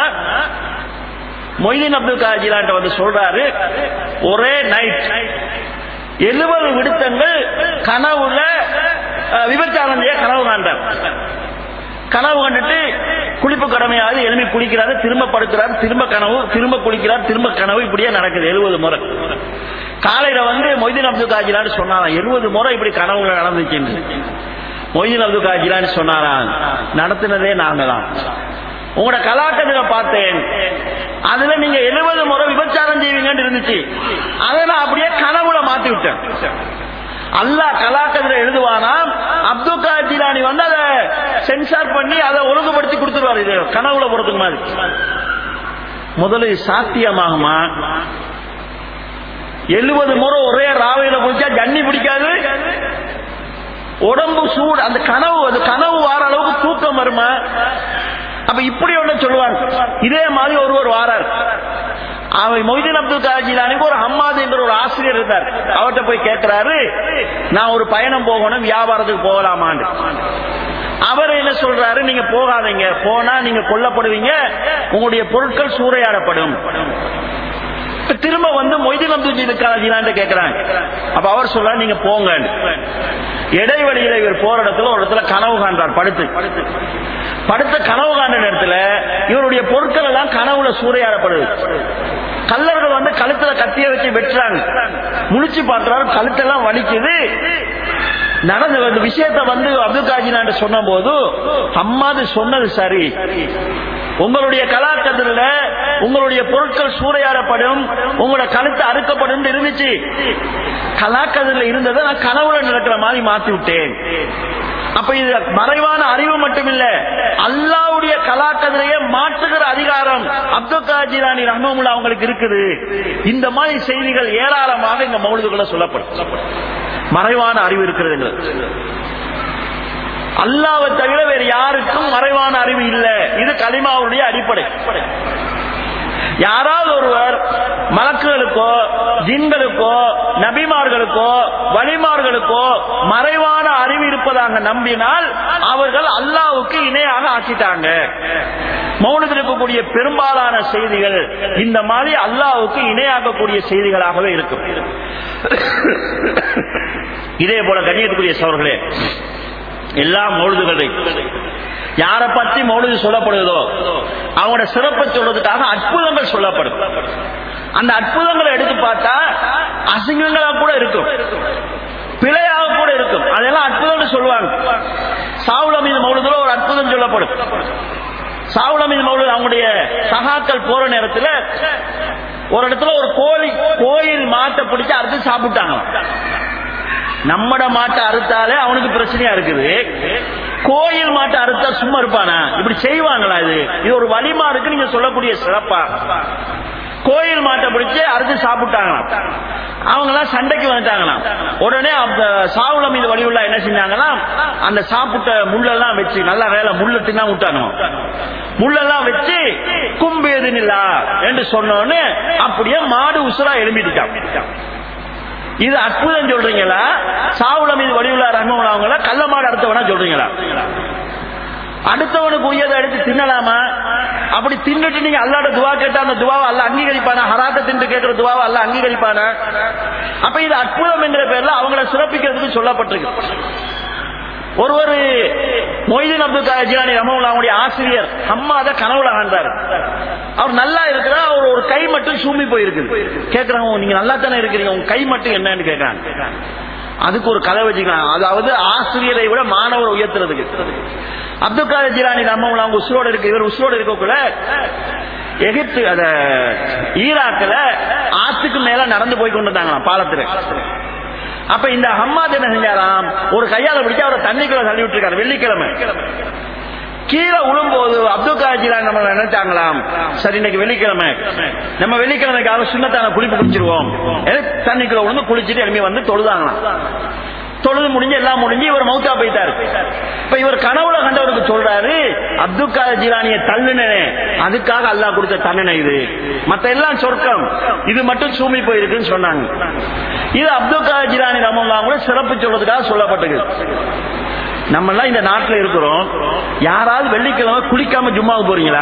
Speaker 2: மொய்தீன் அப்துல் காஜிலான்ட்ட வந்து சொல்றாரு ஒரே நைட் எழுபது விடுத்தங்கள் கனவுல விபச்சாரம் செய்ய கனவு காண்டார் கனவு கண்டுட்டு குளிப்பு கடமையாவது எழுப்பி குளிக்கிறாரு திரும்ப படுக்கிறார் திரும்ப கனவு திரும்ப குளிக்கிறார் திரும்ப கனவு இப்படியே நடக்குது எழுபது முறை காலையில வந்து மொய்தீன் அப்துல் காஜிலான்னு சொன்னாராம் எழுபது முறை இப்படி கனவுல நடந்துச்சு மொய்தீன் அப்துல் காஜிலான்னு சொன்னாராம் நடத்தினதே நாங்க தான் உங்களோட கலாக்கதில பார்த்தேன் அதுல நீங்க எழுபது முறை விபச்சாரம் செய்வீங்கன்னு இருந்துச்சு அதை நான் அப்படியே கனவுல மாத்தி விட்டேன் அல்லாஹ் கலாக்கதிர எழுதுவானா அப்துல் காஜிலானி வந்து அதை சென்சார் பண்ணி அதை ஒழுங்குபடுத்தி கொடுத்துருவாரு இது கனவுல போறதுக்கு மாதிரி முதலில் சாத்தியமாகுமா எழுபது முறை ஒரே ராவையில குடிச்சா ஜன்னி பிடிக்காது உடம்பு சூடு அந்த கனவு அது கனவு வார அளவுக்கு தூக்கம் வருமா அப்ப இப்படி ஒண்ணு சொல்லுவாங்க இதே மாதிரி ஒருவர் வாரார் அவன் மொய்தீன் அப்துல் காஜிலானுக்கு ஒரு ஹம்மாது என்ற ஒரு ஆசிரியர் இருந்தார் அவர்கிட்ட போய் கேட்கிறாரு நான் ஒரு பயணம் போகணும் வியாபாரத்துக்கு போகலாமான்னு அவர் என்ன சொல்றாரு நீங்க போகாதீங்க போனா நீங்க கொல்லப்படுவீங்க உங்களுடைய பொருட்கள் சூறையாடப்படும் திரும்ப வந்து மொய்தீன் அப்துல் காஜிலான் கேட்கிறாங்க அப்ப அவர் சொல்ற நீங்க போங்க இடைவெளியில இவர் போற இடத்துல ஒரு இடத்துல கனவு காண்றார் படுத்து படுத்த கனவு காண்ற நேரத்துல இவருடைய பொருட்கள் எல்லாம் கனவுல சூறையாடப்படுது கல்லர்கள் வந்து கழுத்துல கத்திய வச்சு வெட்டுறாங்க முழிச்சு பார்க்கிறாரு கழுத்தெல்லாம் வலிக்குது நடந்த அந்த விஷயத்த வந்து அப்துல் காஜினான் சொன்ன போது அம்மாது சொன்னது சரி உங்களுடைய கலாக்கதிரில் உங்களுடைய பொருட்கள் சூறையாடப்படும் உங்களோட கழுத்து அறுக்கப்படும் இருந்துச்சு கலாக்கதிரில் இருந்ததை நான் கனவுல நடக்கிற மாதிரி மாத்தி விட்டேன் அப்ப இது மறைவான அறிவு மட்டுமில்ல அல்லாவுடைய கலாக்கதிரையே மாற்றுகிற அதிகாரம் அப்துல் காஜிலானி ரஹ்மமுல்லா அவங்களுக்கு இருக்குது இந்த மாதிரி செய்திகள் ஏராளமாக இந்த மௌலிதுகளை சொல்லப்படும் மறைவான அறிவு இருக்கிறது அல்லாவை தவிர வேறு யாருக்கும் மறைவான அறிவு இல்லை இது கலிமாவுடைய அடிப்படை யாராவது ஒருவர் மலக்குகளுக்கோ ஜின்களுக்கோ நபிமார்களுக்கோ வலிமார்களுக்கோ மறைவான அறிவு இருப்பதாக நம்பினால் அவர்கள் அல்லாவுக்கு இணையாக ஆக்கிட்டாங்க மௌனத்தில் இருக்கக்கூடிய பெரும்பாலான செய்திகள் இந்த மாதிரி அல்லாவுக்கு இணையாகக்கூடிய செய்திகளாகவே இருக்கும் இதே போல கண்ணியத்துக்குரிய சவர்களே எல்லா மௌழுதுகளை யாரை பற்றி மௌழுது சொல்லப்படுதோ அவங்களோட சிறப்பை சொல்றதுக்காக அற்புதங்கள் சொல்லப்படும் அந்த அற்புதங்களை எடுத்து பார்த்தா அசிங்கங்களா கூட இருக்கும் பிழையாக கூட இருக்கும் அதெல்லாம் அற்புதம் சொல்லுவாங்க சாவுல மீது மௌழுதுல ஒரு அற்புதம் சொல்லப்படும் சாவுல மீது மௌழுது அவங்களுடைய சகாக்கள் போற நேரத்தில் ஒரு இடத்துல ஒரு கோழி கோயில் மாட்டை பிடிச்சு அறுத்து சாப்பிட்டாங்க நம்மட மாட்டை அறுத்தாலே அவனுக்கு பிரச்சனையா இருக்குது கோயில் மாட்டை அறுத்தா சும்மா இருப்பானா இப்படி செய்வாங்களா இது இது ஒரு வலிமா இருக்கு நீங்க சொல்லக்கூடிய சிறப்பா கோயில் மாட்டை பிடிச்சு அறுத்து சாப்பிட்டாங்களாம் அவங்க எல்லாம் சண்டைக்கு வந்துட்டாங்களாம் உடனே அந்த சாவுல மீது வழியுள்ள என்ன செஞ்சாங்கன்னா அந்த சாப்பிட்ட முள்ளெல்லாம் வச்சு நல்லா வேலை முள்ள தின்னா விட்டாங்க முள்ளெல்லாம் வச்சு கும்பேது நிலா என்று சொன்னோன்னு அப்படியே மாடு உசுரா எழும்பிட்டாங்க இது அற்புதம் சொல்றீங்களா சாவுல மீது வடிவுள்ள ரஹ்மன் அவங்கள கள்ள மாடு அடுத்தவனா சொல்றீங்களா அடுத்தவனுக்கு உயதை எடுத்து தின்னலாமா அப்படி தின்னுட்டு நீங்க அல்லாட துவா கேட்டா அந்த துவாவை அல்ல அங்கீகரிப்பானா ஹராத்த தின்று கேட்கிற துவாவை அல்ல அங்கீகரிப்பானா அப்ப இது அற்புதம் என்ற பேர்ல அவங்கள சிறப்பிக்கிறதுக்கு சொல்லப்பட்டிருக்கு ஒருவர் மொய்தீன் அப்துல் காஜியானி ரமவுல் அவங்களுடைய ஆசிரியர் அம்மா அதை கனவுல ஆண்டார் அவர் நல்லா இருக்கிறா அவர் ஒரு கை மட்டும் சூம்பி போயிருக்குது கேட்கிறாங்க நீங்க நல்லா தானே இருக்கிறீங்க உங்க கை மட்டும் என்னன்னு கேட்கறாங்க அதுக்கு ஒரு கதை வச்சுக்கலாம் அதாவது ஆசிரியரை விட மாணவர் உயர்த்துறதுக்கு அப்துல் காதர் ஜிலானி ரமவுல் அவங்க உசுரோடு இருக்கு இவர் உசுரோடு இருக்கக்குள்ள எகிப்து அத ஈராக்ல ஆத்துக்கு மேல நடந்து போய் கொண்டு வந்தாங்களாம் பாலத்துல அப்ப இந்த ஹம்மாத் என்ன செஞ்சாராம் ஒரு கையால பிடிச்சு அவரை தண்ணிக்குள்ள தள்ளி விட்டுருக்காரு வெள்ளிக்கிழமை கீழே உழும்போது அப்துல் காஜிலா நம்ம நினைச்சாங்களாம் சரி இன்னைக்கு வெள்ளிக்கிழமை நம்ம வெள்ளிக்கிழமைக்காக சுண்ணத்தான குளிப்பு குடிச்சிருவோம் தண்ணிக்குள்ள உழுந்து குளிச்சுட்டு எழுப்பி வந்து தொழுதாங்களாம் தொழுது முடிஞ்சு எல்லாம் முடிஞ்சு இவர் மௌத்தா போயிட்டாரு இப்ப இவர் கனவுல கண்டவருக்கு சொல்றாரு அப்துல் காதர் ஜிலானிய தள்ளுனே அதுக்காக அல்லாஹ் கொடுத்த தண்டனை இது மத்த எல்லாம் சொர்க்கம் இது மட்டும் சூமி போயிருக்குன்னு சொன்னாங்க இது அப்துல் காதர் ஜிலானி ரமல்லா கூட சிறப்பு சொல்றதுக்காக சொல்லப்பட்டது நம்ம எல்லாம் இந்த நாட்டில் இருக்கிறோம் யாராவது வெள்ளிக்கிழமை குளிக்காம ஜும்மாவுக்கு போறீங்களா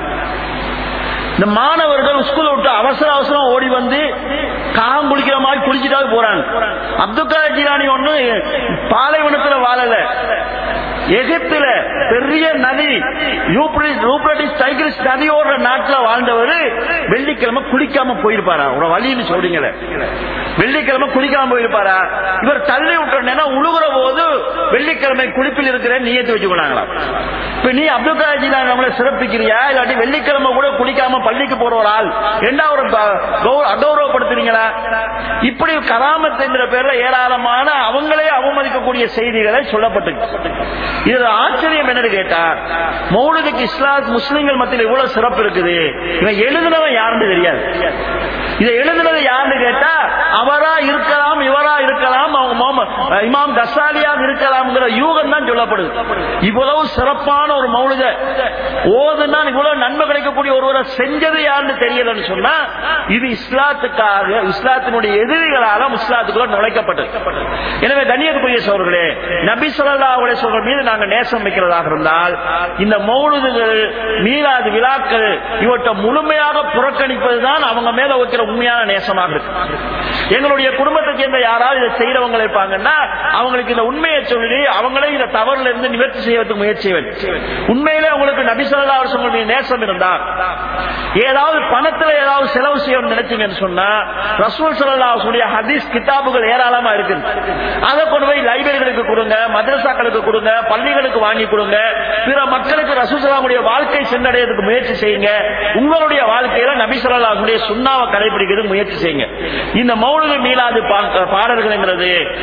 Speaker 2: இந்த மாணவர்கள் ஸ்கூல் விட்டு அவசர அவசரம் ஓடி வந்து காகம் குளிக்கிற மாதிரி குளிச்சுட்டாவது போறாங்க அப்துல் காதர் ஜிலானி ஒண்ணு பாலைவனத்துல வாழல எகிப்துல பெரிய நதி யூப்ரட்டிஸ் டைகிரிஸ் நதி ஓடுற நாட்டுல வாழ்ந்தவர் வெள்ளிக்கிழமை குளிக்காம போயிருப்பாரா ஒரு வழின்னு சொல்றீங்களே வெள்ளிக்கிழமை குளிக்காம போயிருப்பாரா இவர் தள்ளி விட்டோன்னா உழுகுற போது வெள்ளிக்கிழமை குளிப்பில் இருக்கிற நீயத்து வச்சுக்கொள்ளாங்களா இப்ப நீ அப்துல் காதர் ஜிலானி நம்மளை சிறப்பிக்கிறியா இல்லாட்டி வெள்ளிக்கிழமை கூட குளிக்காம பள்ளிக்கு போற ஒரு ஆள் ரெண்டாவது அகௌரவப்படுத்துறீங்களா இப்படி கராமத் என்கிற பேர்ல ஏராளமான அவங்களே அவமதிக்கக்கூடிய செய்திகளை சொல்லப்பட்டு இதுல ஆச்சரியம் என்னன்னு கேட்டா மௌலுதுக்கு இஸ்லாம் முஸ்லிம்கள் மத்தியில் இவ்வளவு சிறப்பு இருக்குது இவன் எழுதுனவன் யாருன்னு தெரியாது இதை எழுதுனது யாருன்னு கேட்டா அவரா இருக்கலாம் இவரா இருக்கலாம் அவங்க இமாம் கசாலியாக இருக்கலாம்ங்கிற யூகம் தான் சொல்லப்படுது இவ்வளவு சிறப்பான ஒரு மௌலுத ஓதுனா இவ்வளவு நன்மை கிடைக்கக்கூடிய ஒருவரை செஞ்சது யாருன்னு தெரியலன்னு சொன்னா இது இஸ்லாத்துக்காக இஸ்லாத்தினுடைய எதிரிகளால இஸ்லாத்துக்குள்ள நுழைக்கப்பட்டது எனவே கண்ணியத்துக்குரிய சோர்களே நபி சொல்லா சொல்ற மீது நாங்கள் நேசம் வைக்கிறதாக இருந்தால் இந்த மௌலுதுகள் மீளாது விழாக்கள் இவற்றை முழுமையாக புறக்கணிப்பதுதான் அவங்க மேல வைக்கிற உண்மையான நேசமாக இருக்கு எங்களுடைய குடும்பத்தை சேர்ந்த யாராவது இதை செய்யறவங்க இருப்பாங்கன்னா அவங்களுக்கு இந்த உண்மையை சொல்லி அவங்களே இந்த தவறுல இருந்து நிவர்த்தி செய்வதற்கு முயற்சி செய்வது உண்மையிலே உங்களுக்கு நபிசல்லா சொல்லுடைய நேசம் இருந்தா ஏதாவது பணத்துல ஏதாவது செலவு செய்யணும்னு நினைச்சீங்கன்னு சொன்னா ரசூல் சல்லாவுடைய ஹதீஸ் கிதாபுகள் ஏராளமா இருக்கு அதை கொண்டு போய் லைப்ரரிகளுக்கு கொடுங்க மதரசாக்களுக்கு கொடுங்க பள்ளிகளுக்கு வாங்கி கொடுங்க பிற மக்களுக்கு ரசூசலாமுடைய வாழ்க்கை சென்றடைறதுக்கு முயற்சி செய்யுங்க உங்களுடைய வாழ்க்கையில நபிசல்லாவுடைய சுண்ணாவை கடைபிடிக்கிறது முயற்சி செய்யுங்க இந்த மௌலிக மீளாது பாடல்கள்ங்கிறது நபி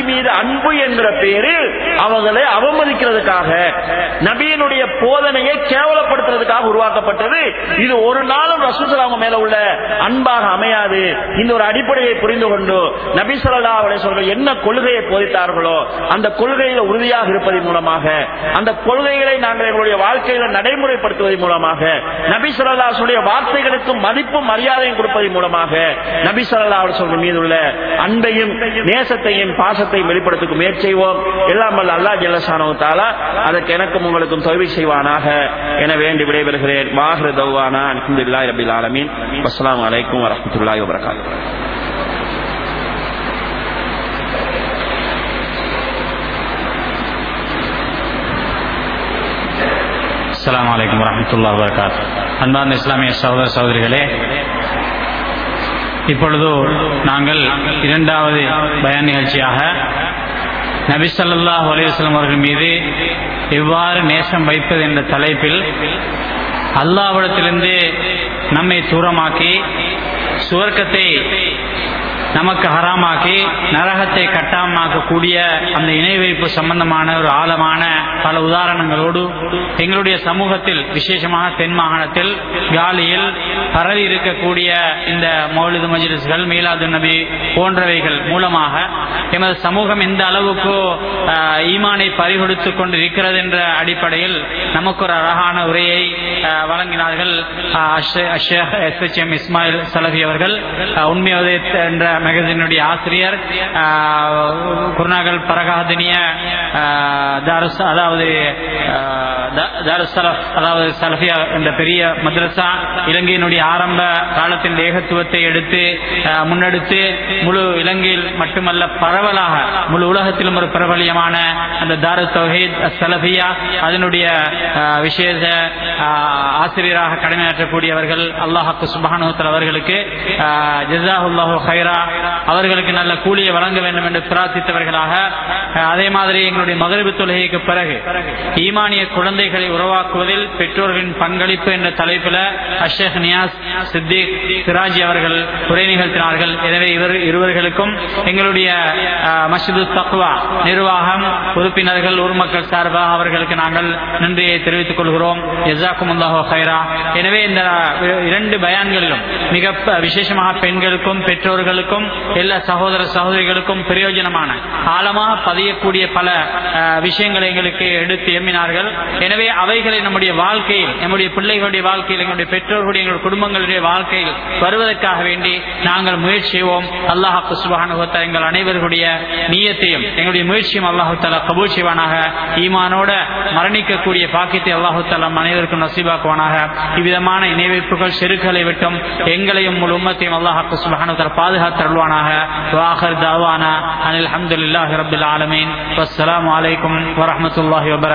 Speaker 2: மீது அன்பு என்கிற பேரில் அவர்களை அவமதிக்கிறதுக்காக நபியினுடைய போதனையை கேவலப்படுத்துறதுக்காக உருவாக்கப்பட்டது இது ஒரு நாளும் ரசூசலாம மேல உள்ள அன்பாக அமையாது இந்த ஒரு அடிப்படையை புரிந்து கொண்டு நபி சொல்லா சொல்கள் என்ன கொள்கையை போதித்தார்களோ அந்த கொள்கையில உறுதியாக இருப்பதன் மூலமாக அந்த கொள்கைகளை நாங்கள் எங்களுடைய வாழ்க்கையில நடைமுறைப்படுத்துவதன் மூலமாக நபி சொல்லா வார்த்தைகளுக்கு மதிப்பும் மரியாதையும் கொடுப்பதன் மூலமாக நபி சொல்லா சொல்கள் மீது உள்ள அன்பையும் நேசத்தையும் பாசத்தையும் வெளிப்படுத்த முயற்சி செய்வோம் எல்லாம் வல்ல அல்லா ஜல்லசானோ தாலா அதற்கு எனக்கும் உங்களுக்கும் தொய்வை செய்வானாக என வேண்டி விடைபெறுகிறேன் மாஹர் தௌவானா அலமதுல்லாஹி ரபில் ஆலமீன் அஸ்ஸலாமு அலைக்கும் வரஹ்மத்துல்லாஹி வபரகாத்துஹு
Speaker 3: அஸ்லாம் வலைக்கம் வரமத்துல்லா வரகாத் அன்பார்ந்த இஸ்லாமிய சகோதர சகோதரிகளே இப்பொழுது நாங்கள் இரண்டாவது பயன் நிகழ்ச்சியாக நபி ஸல்லல்லாஹு அலைஹி வஸல்லம் அவர்கள் மீது எவ்வாறு நேசம் வைப்பது என்ற தலைப்பில் அல்லாவிடத்திலிருந்து நம்மை தூரமாக்கி சுவர்க்கத்தை நமக்கு ஹராமாக்கி நரகத்தை கட்டாமாக்கக்கூடிய அந்த இணை வைப்பு சம்பந்தமான ஒரு ஆழமான பல உதாரணங்களோடு எங்களுடைய சமூகத்தில் விசேஷமாக தென் மாகாணத்தில் காலியில் பரவி இருக்கக்கூடிய இந்த மௌலிது மஜ்லிஸ்கள் மீலாது நபி போன்றவைகள் மூலமாக எமது சமூகம் எந்த அளவுக்கு ஆஹ், ஈமானை பறிகொடுத்துக் கொண்டு இருக்கிறது என்ற அடிப்படையில் நமக்கு ஒரு அழகான உரையை ஆஹ், வழங்கினார்கள் S H M Ismail Salafi அவர்கள் ஆஹ், உண்மை உதயத் என்ற மேகசினுடைய ஆசிரியர் ஆஹ், குருநாகல் பரகாதினிய ஆஹ், தாருஸ் அதாவது ஆஹ், தா- தாருஸ் சலஃப் அதாவது சலஃபியா என்ற பெரிய மദ്രസா இலங்கையினுடைய ஆரம்ப காலத்தின் ஏகத்துவத்தை எடுத்து ஆஹ், முன்னெடுத்து முழு இலங்கையில் மட்டுமல்ல பரவலாக முழு உலகத்திலும் ஒரு பிரபலியமான அந்த தாரு தௌஹீத் சலஃபியா அதனுடைய ஆஹ், விசேஷ ஆஹ், ஆசிரியராக கடமையாற்றக்கூடியவர்கள் அல்லாஹாக்கு சுபானுத்தல் அவர்களுக்கு ஜிசாஹுல்லாஹு ஹைரா அவர்களுக்கு நல்ல கூலியை வழங்க வேண்டும் என்று பிரார்த்தித்தவர்களாக ஆஹ், அதே மாதிரி எங்களுடைய மகரிபு தொழுகைக்கு பிறகு ஈமானிய குழந்தைகளை உருவாக்குவதில் பெற்றோர்களின் பங்களிப்பு என்ற தலைப்பில் அஷேக் நியாஸ் சித்திக் சிராஜி அவர்கள் உரை நிகழ்த்தினார்கள் எனவே இவர் இருவர்களுக்கும் எங்களுடைய ஆஹ், மஸ்ஜிது தக்வா நிர்வாகம் உறுப்பினர்கள் ஊர்மக்கள் சார்பாக அவர்களுக்கு நாங்கள் நன்றியை தெரிவித்துக் கொள்கிறோம் ஜசாக்கும் ஹைரா எனவே இந்த இரண்டு பயான்களிலும் மிக ப- விசேஷமாக பெண்களுக்கும் பெற்றோர்களுக்கும் எல்லா சகோதர சகோதரிகளுக்கும் பிரயோஜனமான ஆழமாக பதியக்கூடிய பல ஆஹ், விஷயங்களை எங்களுக்கு எடுத்து எம்மினார்கள் எனவே அவைகளை நம்முடைய வாழ்க்கையில் நம்முடைய பிள்ளைகளுடைய வாழ்க்கையில் எங்களுடைய பெற்றோர்களுடைய எங்களுடைய குடும்பங்களுடைய வாழ்க்கையில் வருவதற்காக வேண்டி நாங்கள் முயற்சி செய்வோம் அல்லாஹு சுபஹானுவத்த எங்கள் அனைவருடைய நீயத்தையும் எங்களுடைய முயற்சியும் அல்லாஹு தாலா கபூல் செய்வானாக ஈமானோட மரணிக்கக்கூடிய பாக்கியத்தை அல்லாஹு தாலா அனைவருக்கும் நசீபாக்குவானாக இவ்விதமான இணைவைப்புகள் செருக்களை விட்டும் எங்களையும் முழு உம்மத்தையும் அல்லாஹு சுபஹானு தாலா பாதுகாத்தருள்வானாக வாஹர் தாவானா அனில் அஹமதுல்லாஹி ரபில் ஆலமீன் வஸ்ஸலாமு அலைக்கும் வரஹ்மத்துல்லாஹி வபரகாத்துஹு